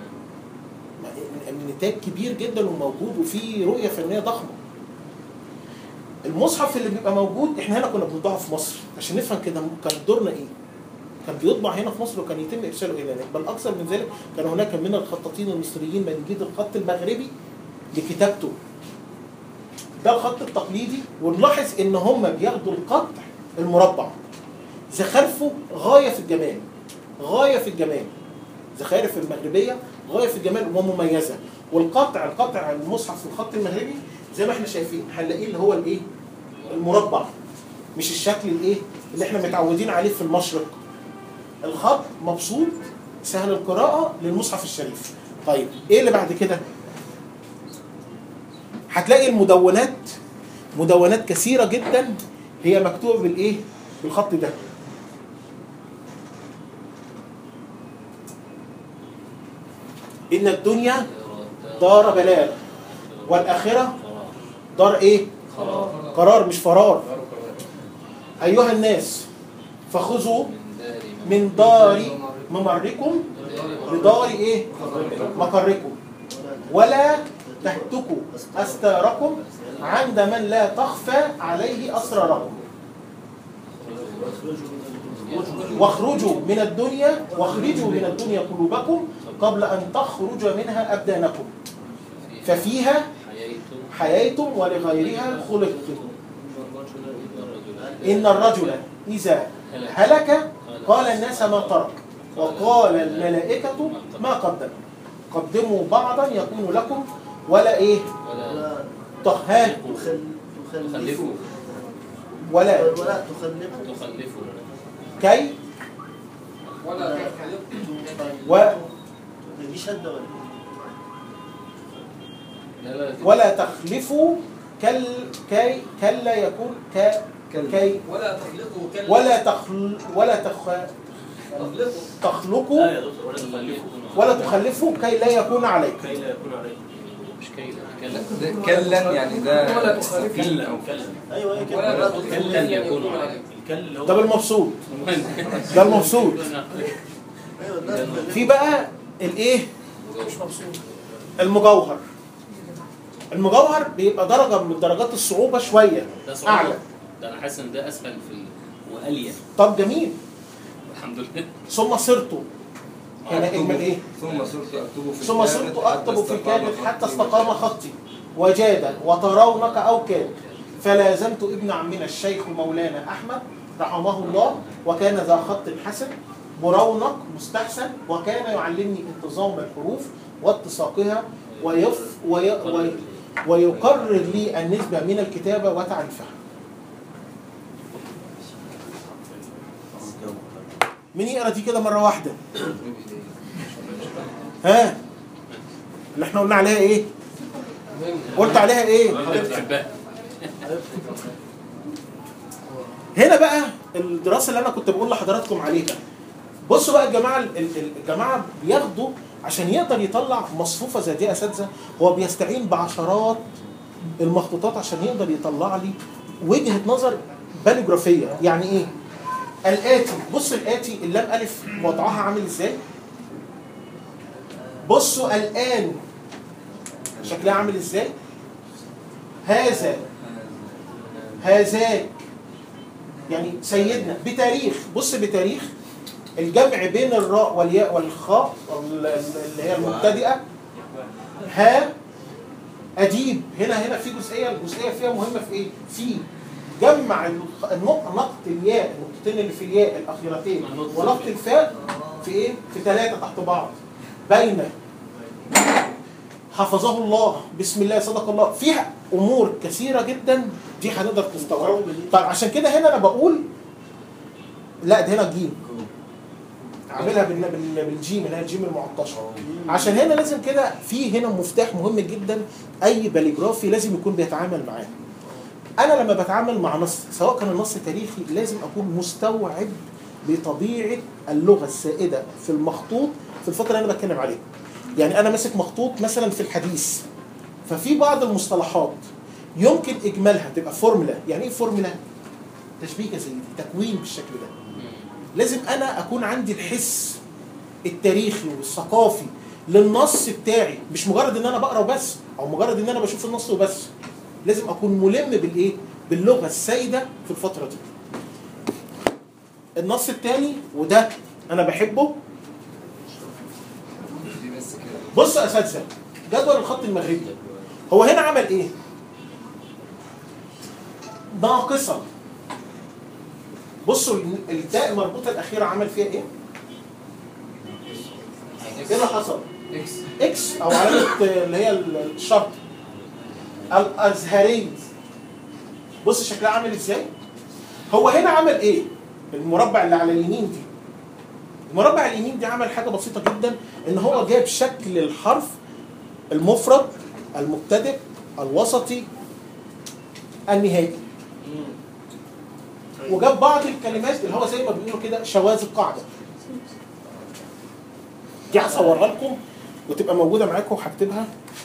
نتاج كبير جدا وموجود وفيه رؤيه فنيه ضخمه المصحف اللي بيبقى موجود احنا هنا كنا بنطبعه في مصر عشان نفهم كده كان دورنا ايه كان بيطبع هنا في مصر وكان يتم ارساله الى هناك بل اكثر من ذلك كان هناك من الخطاطين المصريين من جيد الخط المغربي لكتابته ده الخط التقليدي ونلاحظ ان هم بياخدوا القطع المربع زخارفه غايه في الجمال غايه في الجمال زخارف المغربيه غايه في الجمال ومميزه والقطع القطع المصحف في الخط المغربي زي ما احنا شايفين هنلاقيه اللي هو الايه المربع مش الشكل الايه اللي احنا متعودين عليه في المشرق الخط مبسوط سهل القراءه للمصحف الشريف طيب ايه اللي بعد كده هتلاقي المدونات مدونات كثيره جدا هي مكتوبه بالايه بالخط ده ان الدنيا دار بلاغ والاخره دار ايه قرار مش فرار ايها الناس فخذوا من دار ممركم لدار ايه مقركم ولا تهتكوا استاركم عند من لا تخفى عليه اسراركم واخرجوا من الدنيا واخرجوا من الدنيا قلوبكم قبل ان تخرج منها ابدانكم ففيها حييتم حييتم ولغيرها خلقتم ان الرجل اذا هلك قال الناس ما ترك وقال الملائكه ما قدم قدموا بعضا يكون لكم ولا ايه ولا طهان تخل تخلفوا تخلفوا ولا ولا تخلفوا تخلفوا كي ولا و دي شده ولا لا لا ولا تخلفوا كل كي كلا يكون ك كي ولا تخلقوا كلا ولا تخل ولا تخ تخلقوا تخلقوا لا يا دكتور ولا تخلفوا ولا تخلفوا كي لا يكون عليك كي لا يكون عليك مش كيد كلا ده كلا يعني ده ولا تخالف. سفين او كلا ايوه ايه ولا كده تخلقوا كلا يكون عليك الكل اللي هو ده بالمبسوط ده المبسوط ايوه الناس في بقى الايه مش مبسوط المجوهر المجوهر بيبقى درجه من درجات الصعوبه شويه ده صعوبة. اعلى ده انا حاسس ان ده اسهل في ال... والين طب جميل الحمد لله ثم صرت هنا اجمل ايه ثم صرت اكتب في ثم الكابت صرت حتى اكتب في استقام الكابت حتى خطي استقام خطي وجاد وترونك او كاد فلازمت ابن عمنا الشيخ مولانا احمد رحمه الله وكان ذا خط حسن برونق مستحسن وكان يعلمني انتظام الحروف واتساقها ويف وي وي ويقرر لي النسبة من الكتابة وتعريفها مين يقرا دي كده مرة واحدة ها اللي احنا قلنا عليها ايه قلت عليها ايه بحبها هنا بقى الدراسه اللي انا كنت بقول لحضراتكم عليها بصوا بقى الجماعه ال- ال- الجماعه بياخدوا عشان يقدر يطلع مصفوفه زي دي يا اساتذه هو بيستعين بعشرات المخطوطات عشان يقدر يطلع لي وجهه نظر باليجرافيه يعني ايه الاتي بص الاتي اللام الف وضعها عامل ازاي بصوا الان شكلها عامل ازاي هذا هذاك يعني سيدنا بتاريخ بص بتاريخ الجمع بين الراء والياء والخاء وال- اللي هي المبتدئه ها اديب هنا هنا في جزئيه الجزئيه فيها مهمه في ايه؟ في جمع الخ- النق- نقط الياء النقطتين اللي في الياء الاخيرتين ونقط الفاء في ايه؟ في ثلاثه تحت بعض بين حفظه الله بسم الله صدق الله فيها امور كثيره جدا دي هنقدر تستوعبها طيب عشان كده هنا انا بقول لا ده هنا جيم عاملها بال- بال- بالجيم اللي هي الجيم المعطشه عشان هنا لازم كده في هنا مفتاح مهم جدا اي باليجرافي لازم يكون بيتعامل معاه انا لما بتعامل مع نص سواء كان النص تاريخي لازم اكون مستوعب بطبيعه اللغه السائده في المخطوط في الفتره اللي انا بتكلم عليها يعني انا ماسك مخطوط مثلا في الحديث ففي بعض المصطلحات يمكن اجمالها تبقى فورمولا يعني ايه فورمولا تشبيكه زي دي تكوين بالشكل ده لازم انا اكون عندي الحس التاريخي والثقافي للنص بتاعي مش مجرد ان انا بقرا وبس او مجرد ان انا بشوف النص وبس لازم اكون ملم بالايه باللغه السائده في الفتره دي النص الثاني وده انا بحبه دي بس كده بص يا اساتذه جدول الخط المغربي هو هنا عمل ايه؟ ناقصا بصوا ال- التاء المربوطه الاخيره عمل فيها ايه؟ ايه اللي حصل؟ اكس اكس او علامه اللي هي الشرط الازهري بص شكلها عامل ازاي؟ هو هنا عمل ايه؟ المربع اللي على اليمين دي المربع اليمين دي عمل حاجه بسيطه جدا ان هو جاب شكل الحرف المفرد المبتدئ الوسطي النهائي وجاب بعض الكلمات اللي هو زي ما بيقولوا كده شواذ القاعده دي هصورها لكم وتبقى موجوده معاكم وهكتبها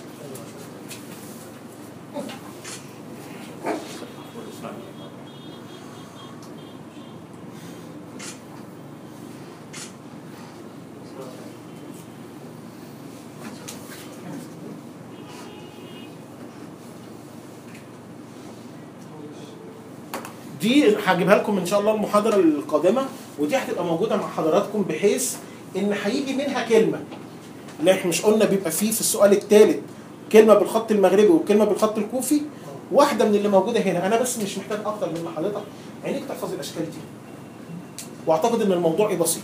دي هجيبها لكم ان شاء الله المحاضره القادمه ودي هتبقى موجوده مع حضراتكم بحيث ان هيجي منها كلمه لا احنا مش قلنا بيبقى فيه في السؤال الثالث كلمه بالخط المغربي وكلمه بالخط الكوفي واحده من اللي موجوده هنا انا بس مش محتاج اكتر من حضرتك عينيك تحفظ الاشكال دي واعتقد ان الموضوع بسيط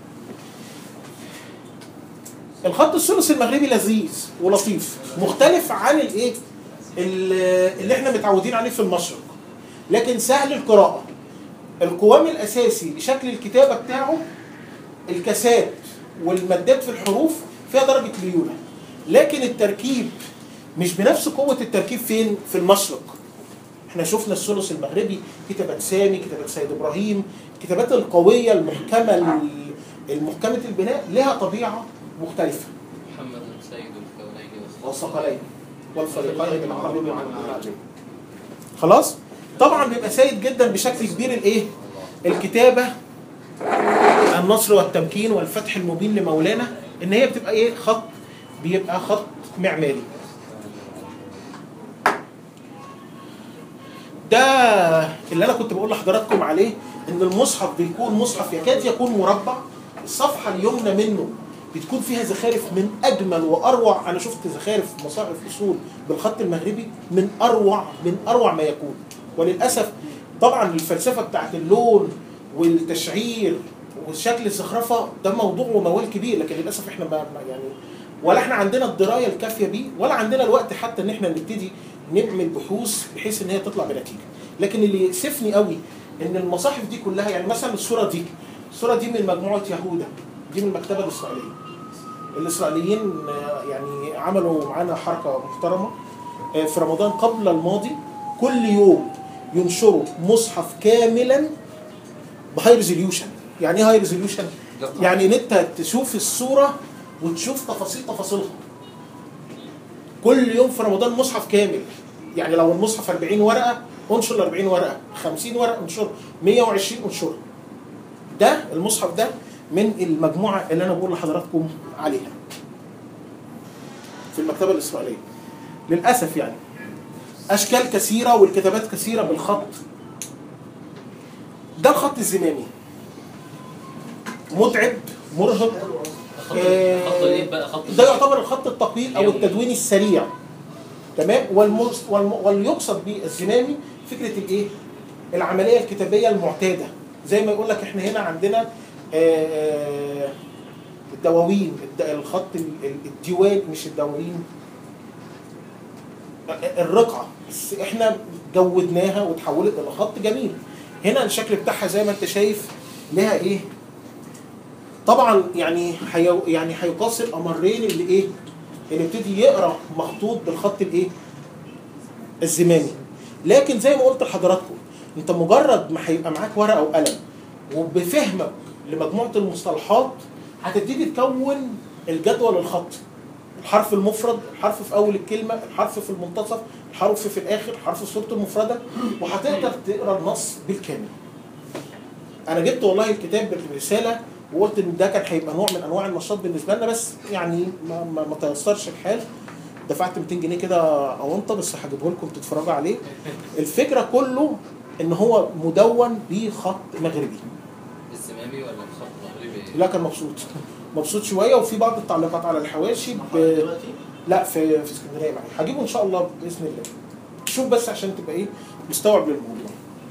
الخط الثلث المغربي لذيذ ولطيف مختلف عن الايه ال- اللي احنا متعودين عليه في المشرق لكن سهل القراءه القوام الاساسي لشكل الكتابه بتاعه الكسات والمادات في الحروف فيها درجه ليونه لكن التركيب مش بنفس قوه التركيب فين في المشرق احنا شفنا الثلث المغربي كتابات سامي كتابات سيد ابراهيم الكتابات القويه المحكمه المحكمه البناء لها طبيعه مختلفه محمد السيد الكونين والثقلين والفريقين بالعربي والعجمي خلاص طبعا بيبقى سيد جدا بشكل كبير الايه الكتابه النصر والتمكين والفتح المبين لمولانا ان هي بتبقى ايه خط بيبقى خط معماري ده اللي انا كنت بقول لحضراتكم عليه ان المصحف بيكون مصحف يكاد يكون مربع الصفحه اليمنى منه بتكون فيها زخارف من اجمل واروع انا شفت زخارف مصاحف اصول بالخط المغربي من اروع من اروع ما يكون وللاسف طبعا الفلسفه بتاعت اللون والتشعير وشكل الزخرفه ده موضوع وموال كبير لكن للاسف احنا ما ما- يعني ولا احنا عندنا الدرايه الكافيه بيه ولا عندنا الوقت حتى ان احنا نبتدي نعمل بحوث بحيث ان هي تطلع بنتيجه لكن اللي يأسفني قوي ان المصاحف دي كلها يعني مثلا الصوره دي الصوره دي من مجموعه يهوذا دي من المكتبه الاسرائيليه الاسرائيليين آه، يعني عملوا معانا حركه محترمه آه، في رمضان قبل الماضي كل يوم ينشروا مصحف كاملا بهاي ريزوليوشن يعني ايه هاي ريزوليوشن يعني ان انت تشوف الصوره وتشوف تفاصيل تفاصيلها كل يوم في رمضان مصحف كامل يعني لو المصحف 40 ورقه انشر ال 40 ورقه 50 ورقه انشر 120 انشر ده المصحف ده من المجموعه اللي انا بقول لحضراتكم عليها في المكتبه الاسرائيليه للاسف يعني اشكال كثيره والكتابات كثيره بالخط ده الخط الزمامي متعب مرهق خط آه، خط ايه بقى خط ده يعتبر الخط الثقيل او التدوين السريع تمام والمرس والم... واليقصد بالزمامي فكره الايه العمليه الكتابيه المعتاده زي ما يقول لك احنا هنا عندنا آه، الدواوين الد- الخط ال- ال- الديوان مش الدواوين آه، الرقعه بس احنا جودناها وتحولت الى خط جميل هنا الشكل بتاعها زي ما انت شايف لها ايه طبعا يعني حي... يعني هيقاس الامرين اللي ايه اللي يبتدي يقرا مخطوط بالخط الايه الزمامي لكن زي ما قلت لحضراتكم انت مجرد ما هيبقى معاك ورقه وقلم وبفهمك لمجموعه المصطلحات هتبتدي تكون الجدول الخطي الحرف المفرد الحرف في اول الكلمه الحرف في المنتصف الحرف في الاخر حرف في صورته المفرده وهتقدر تقرا النص بالكامل انا جبت والله الكتاب بالرساله وقلت ان ده كان هيبقى نوع من انواع النشاط بالنسبه لنا بس يعني ما, ما, ما تيسرش الحال دفعت 200 جنيه كده اونطه بس هجيبه لكم تتفرجوا عليه الفكره كله ان هو مدون بخط مغربي الزمامي ولا الخط المغربي لا كان مبسوط مبسوط شويه وفي بعض التعليقات على الحواشي ب... دلوقتي لا في في اسكندريه معايا هجيبه ان شاء الله باذن الله شوف بس عشان تبقى ايه مستوعب للموضوع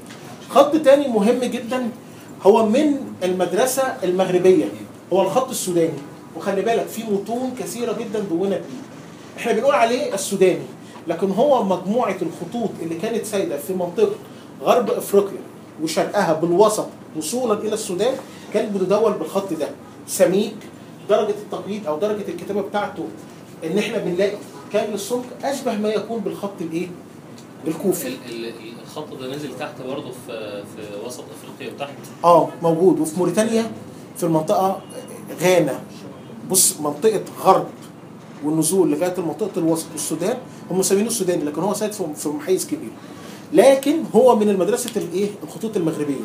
خط تاني مهم جدا هو من المدرسه المغربيه هو الخط السوداني وخلي بالك في متون كثيره جدا دونت بيه احنا بنقول عليه السوداني لكن هو مجموعه الخطوط اللي كانت سايده في منطقه غرب افريقيا وشرقها بالوسط وصولا الى السودان كانت بتدون بالخط ده سميك درجه التقييد او درجه الكتابه بتاعته ان احنا بنلاقي كامل السمك اشبه ما يكون بالخط الايه؟ الكوفي ال- ال- الخط ده نزل تحت برضه في في وسط افريقيا وتحت اه موجود وفي موريتانيا في المنطقه غانا بص منطقه غرب والنزول لغايه منطقه الوسط والسودان هم مسمينه السوداني لكن هو سايد في في محيز كبير لكن هو من المدرسه الايه الخطوط المغربيه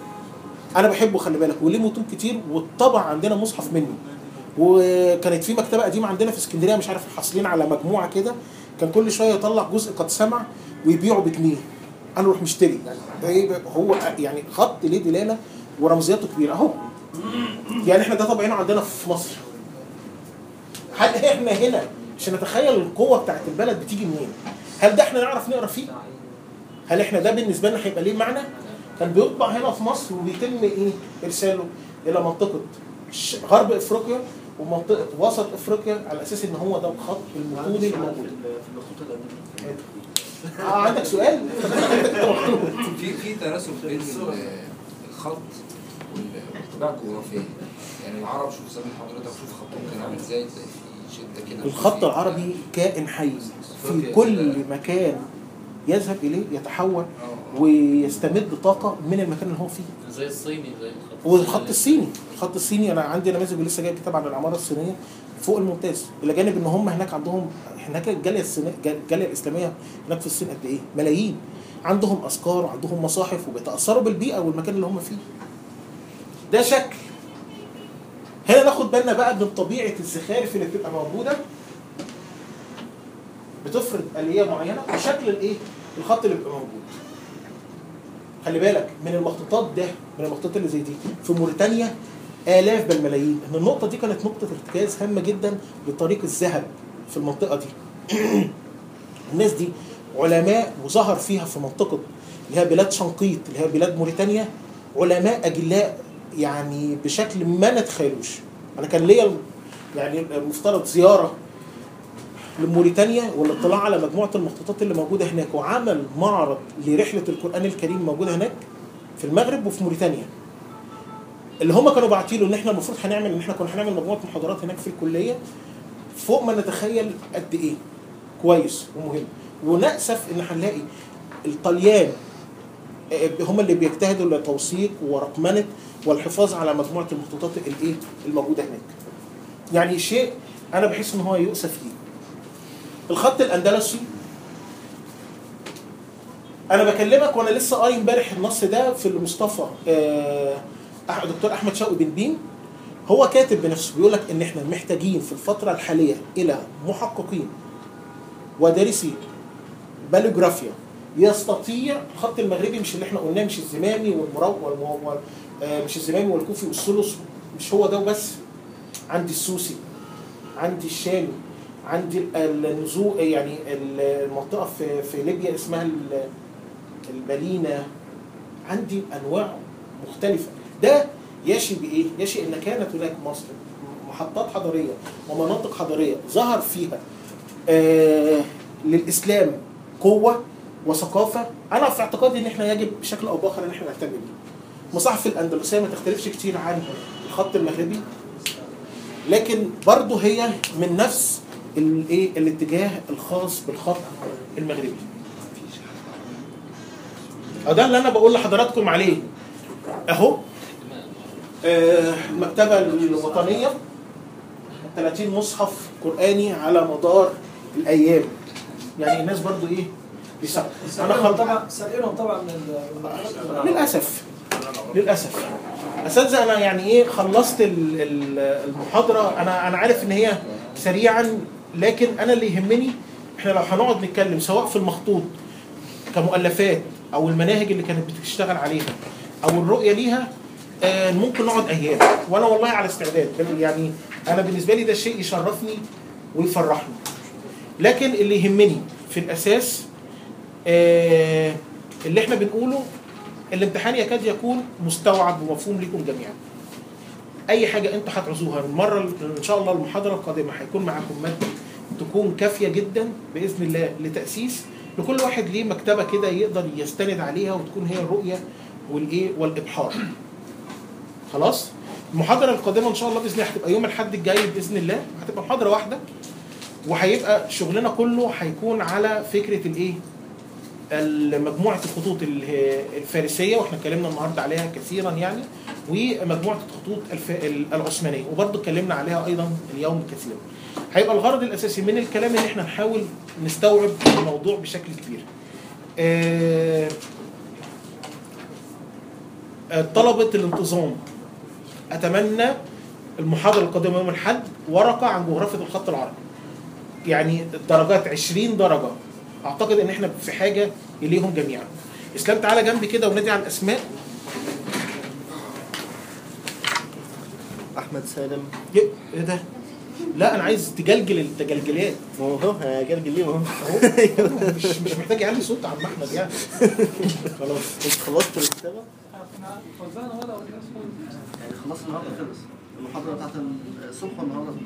انا بحبه خلي بالك وليه متون كتير والطبع عندنا مصحف منه وكانت في مكتبه قديمه عندنا في اسكندريه مش عارف حاصلين على مجموعه كده كان كل شويه يطلع جزء قد سمع ويبيعه بجنيه انا اروح مشتري يعني إيه هو يعني خط ليه دلاله ورمزياته كبيره اهو يعني احنا ده طبعنا عندنا في مصر هل احنا هنا عشان نتخيل القوه بتاعت البلد بتيجي منين هل ده احنا نعرف نقرا فيه هل احنا ده بالنسبه لنا هيبقى ليه معنى كان بيطبع هنا في مصر وبيتم ايه ارساله الى منطقه ش- غرب افريقيا ومنطقه وسط افريقيا على اساس ان هو ده الخط المتون اللي في موجود ال- في الخطوط القديمه آه عندك سؤال في في تناسب بين ال- الخط وال- والطباعه الجغرافيه يعني العرب شوف زي ما حضرتك شوف خطهم كان عامل ازاي تلاقي في شده كده الخط العربي كائن حي في كل مكان يذهب اليه يتحول آه. ويستمد طاقه من المكان اللي هو فيه زي الصيني زي الخط والخط الصيني الخط الصيني انا عندي نماذج ولسه جايب كتاب عن العماره الصينيه فوق الممتاز الى جانب ان هم هناك عندهم هناك الجاليه الصينيه الجاليه الاسلاميه هناك في الصين قد ايه؟ ملايين عندهم اذكار وعندهم مصاحف وبيتاثروا بالبيئه والمكان اللي هم فيه. ده شكل هنا ناخد بالنا بقى من طبيعه الزخارف اللي بتبقى موجوده بتفرض اليه معينه وشكل الايه؟ الخط اللي بيبقى موجود. خلي بالك من المخطوطات ده من المخطوطات اللي زي دي في موريتانيا آلاف بل ملايين ان النقطة دي كانت نقطة ارتكاز هامة جدا لطريق الذهب في المنطقة دي الناس دي علماء وظهر فيها في منطقة اللي هي بلاد شنقيط اللي هي بلاد موريتانيا علماء أجلاء يعني بشكل ما نتخيلوش أنا كان ليا يعني المفترض زيارة لموريتانيا والاطلاع على مجموعة المخطوطات اللي موجودة هناك وعمل معرض لرحلة القرآن الكريم موجودة هناك في المغرب وفي موريتانيا اللي هم كانوا باعتين له ان احنا المفروض هنعمل ان احنا كنا هنعمل مجموعه محاضرات هناك في الكليه فوق ما نتخيل قد ايه كويس ومهم ونأسف ان هنلاقي الطليان آه، هم اللي بيجتهدوا لتوثيق ورقمنه والحفاظ على مجموعه المخطوطات الايه الموجوده هناك. يعني شيء انا بحس ان هو يؤسف ليه. الخط الاندلسي انا بكلمك وانا لسه قاري امبارح النص ده في المصطفى آه، أح- دكتور احمد شوقي بن بين هو كاتب بنفسه بيقول لك ان احنا محتاجين في الفتره الحاليه الى محققين ودارسي باليوجرافيا يستطيع الخط المغربي مش اللي احنا قلناه مش الزمامي والمرو والمو... وال- آه، مش الزمامي والكوفي والثلث مش هو ده وبس عندي السوسي عندي الشامي عندي ال- النزوع يعني ال- المنطقه في في ليبيا اسمها ال- البلينه عندي انواع مختلفه ده يشي بايه؟ يشي ان كانت هناك مصر محطات حضاريه ومناطق حضاريه ظهر فيها آه للاسلام قوه وثقافه انا في اعتقادي ان احنا يجب بشكل او باخر ان احنا نهتم بيه. مصاحف الاندلسيه ما تختلفش كتير عن الخط المغربي لكن برضه هي من نفس الايه الاتجاه الخاص بالخط المغربي. أه ده اللي انا بقول لحضراتكم عليه اهو آه، المكتبه الوطنيه 30 مصحف قراني على مدار الايام يعني الناس برضو ايه بيساعدوا انا سرقهم خلط طبعا سرقهم طبعا من ال- من المكتبة. للاسف للاسف اساتذه انا يعني ايه خلصت ال- ال- المحاضره انا انا عارف ان هي سريعا لكن انا اللي يهمني احنا لو هنقعد نتكلم سواء في المخطوط كمؤلفات او المناهج اللي كانت بتشتغل عليها او الرؤيه ليها آه، ممكن نقعد ايام وانا والله على استعداد بل- يعني انا بالنسبه لي ده شيء يشرفني ويفرحني لكن اللي يهمني في الاساس آه، اللي احنا بنقوله الامتحان يكاد يكون مستوعب ومفهوم لكم جميعا اي حاجه انتوا هتعوزوها المره ان شاء الله المحاضره القادمه هيكون معاكم ماده تكون كافيه جدا باذن الله لتاسيس لكل واحد ليه مكتبه كده يقدر يستند عليها وتكون هي الرؤيه والايه والابحار خلاص المحاضره القادمه ان شاء الله باذن الله هتبقى يوم الاحد الجاي باذن الله هتبقى محاضره واحده وهيبقى شغلنا كله هيكون على فكره الايه مجموعه الخطوط ال- الفارسيه واحنا اتكلمنا النهارده عليها كثيرا يعني ومجموعه الخطوط الف- العثمانيه وبرضه اتكلمنا عليها ايضا اليوم كثيرا. هيبقى الغرض الاساسي من الكلام ان احنا نحاول نستوعب الموضوع بشكل كبير. آه، آه، طلبه الانتظام اتمنى المحاضره القادمه يوم الاحد ورقه عن جغرافيا الخط العربي. يعني الدرجات 20 درجه اعتقد ان احنا في حاجه اليهم جميعا. اسلام تعالى جنبي كده ونادي على الاسماء احمد سالم ايه إيه ده؟ لا انا عايز تجلجل التجلجلات ما هو هجرجل ليه ما هو اهو مش مش محتاج يعلي صوت عم احمد يعني خلاص انت خلصت الكتابه احنا وزعنا ورقه والناس يعني خلاص النهارده خلص المحاضره بتاعت الصبح والنهارده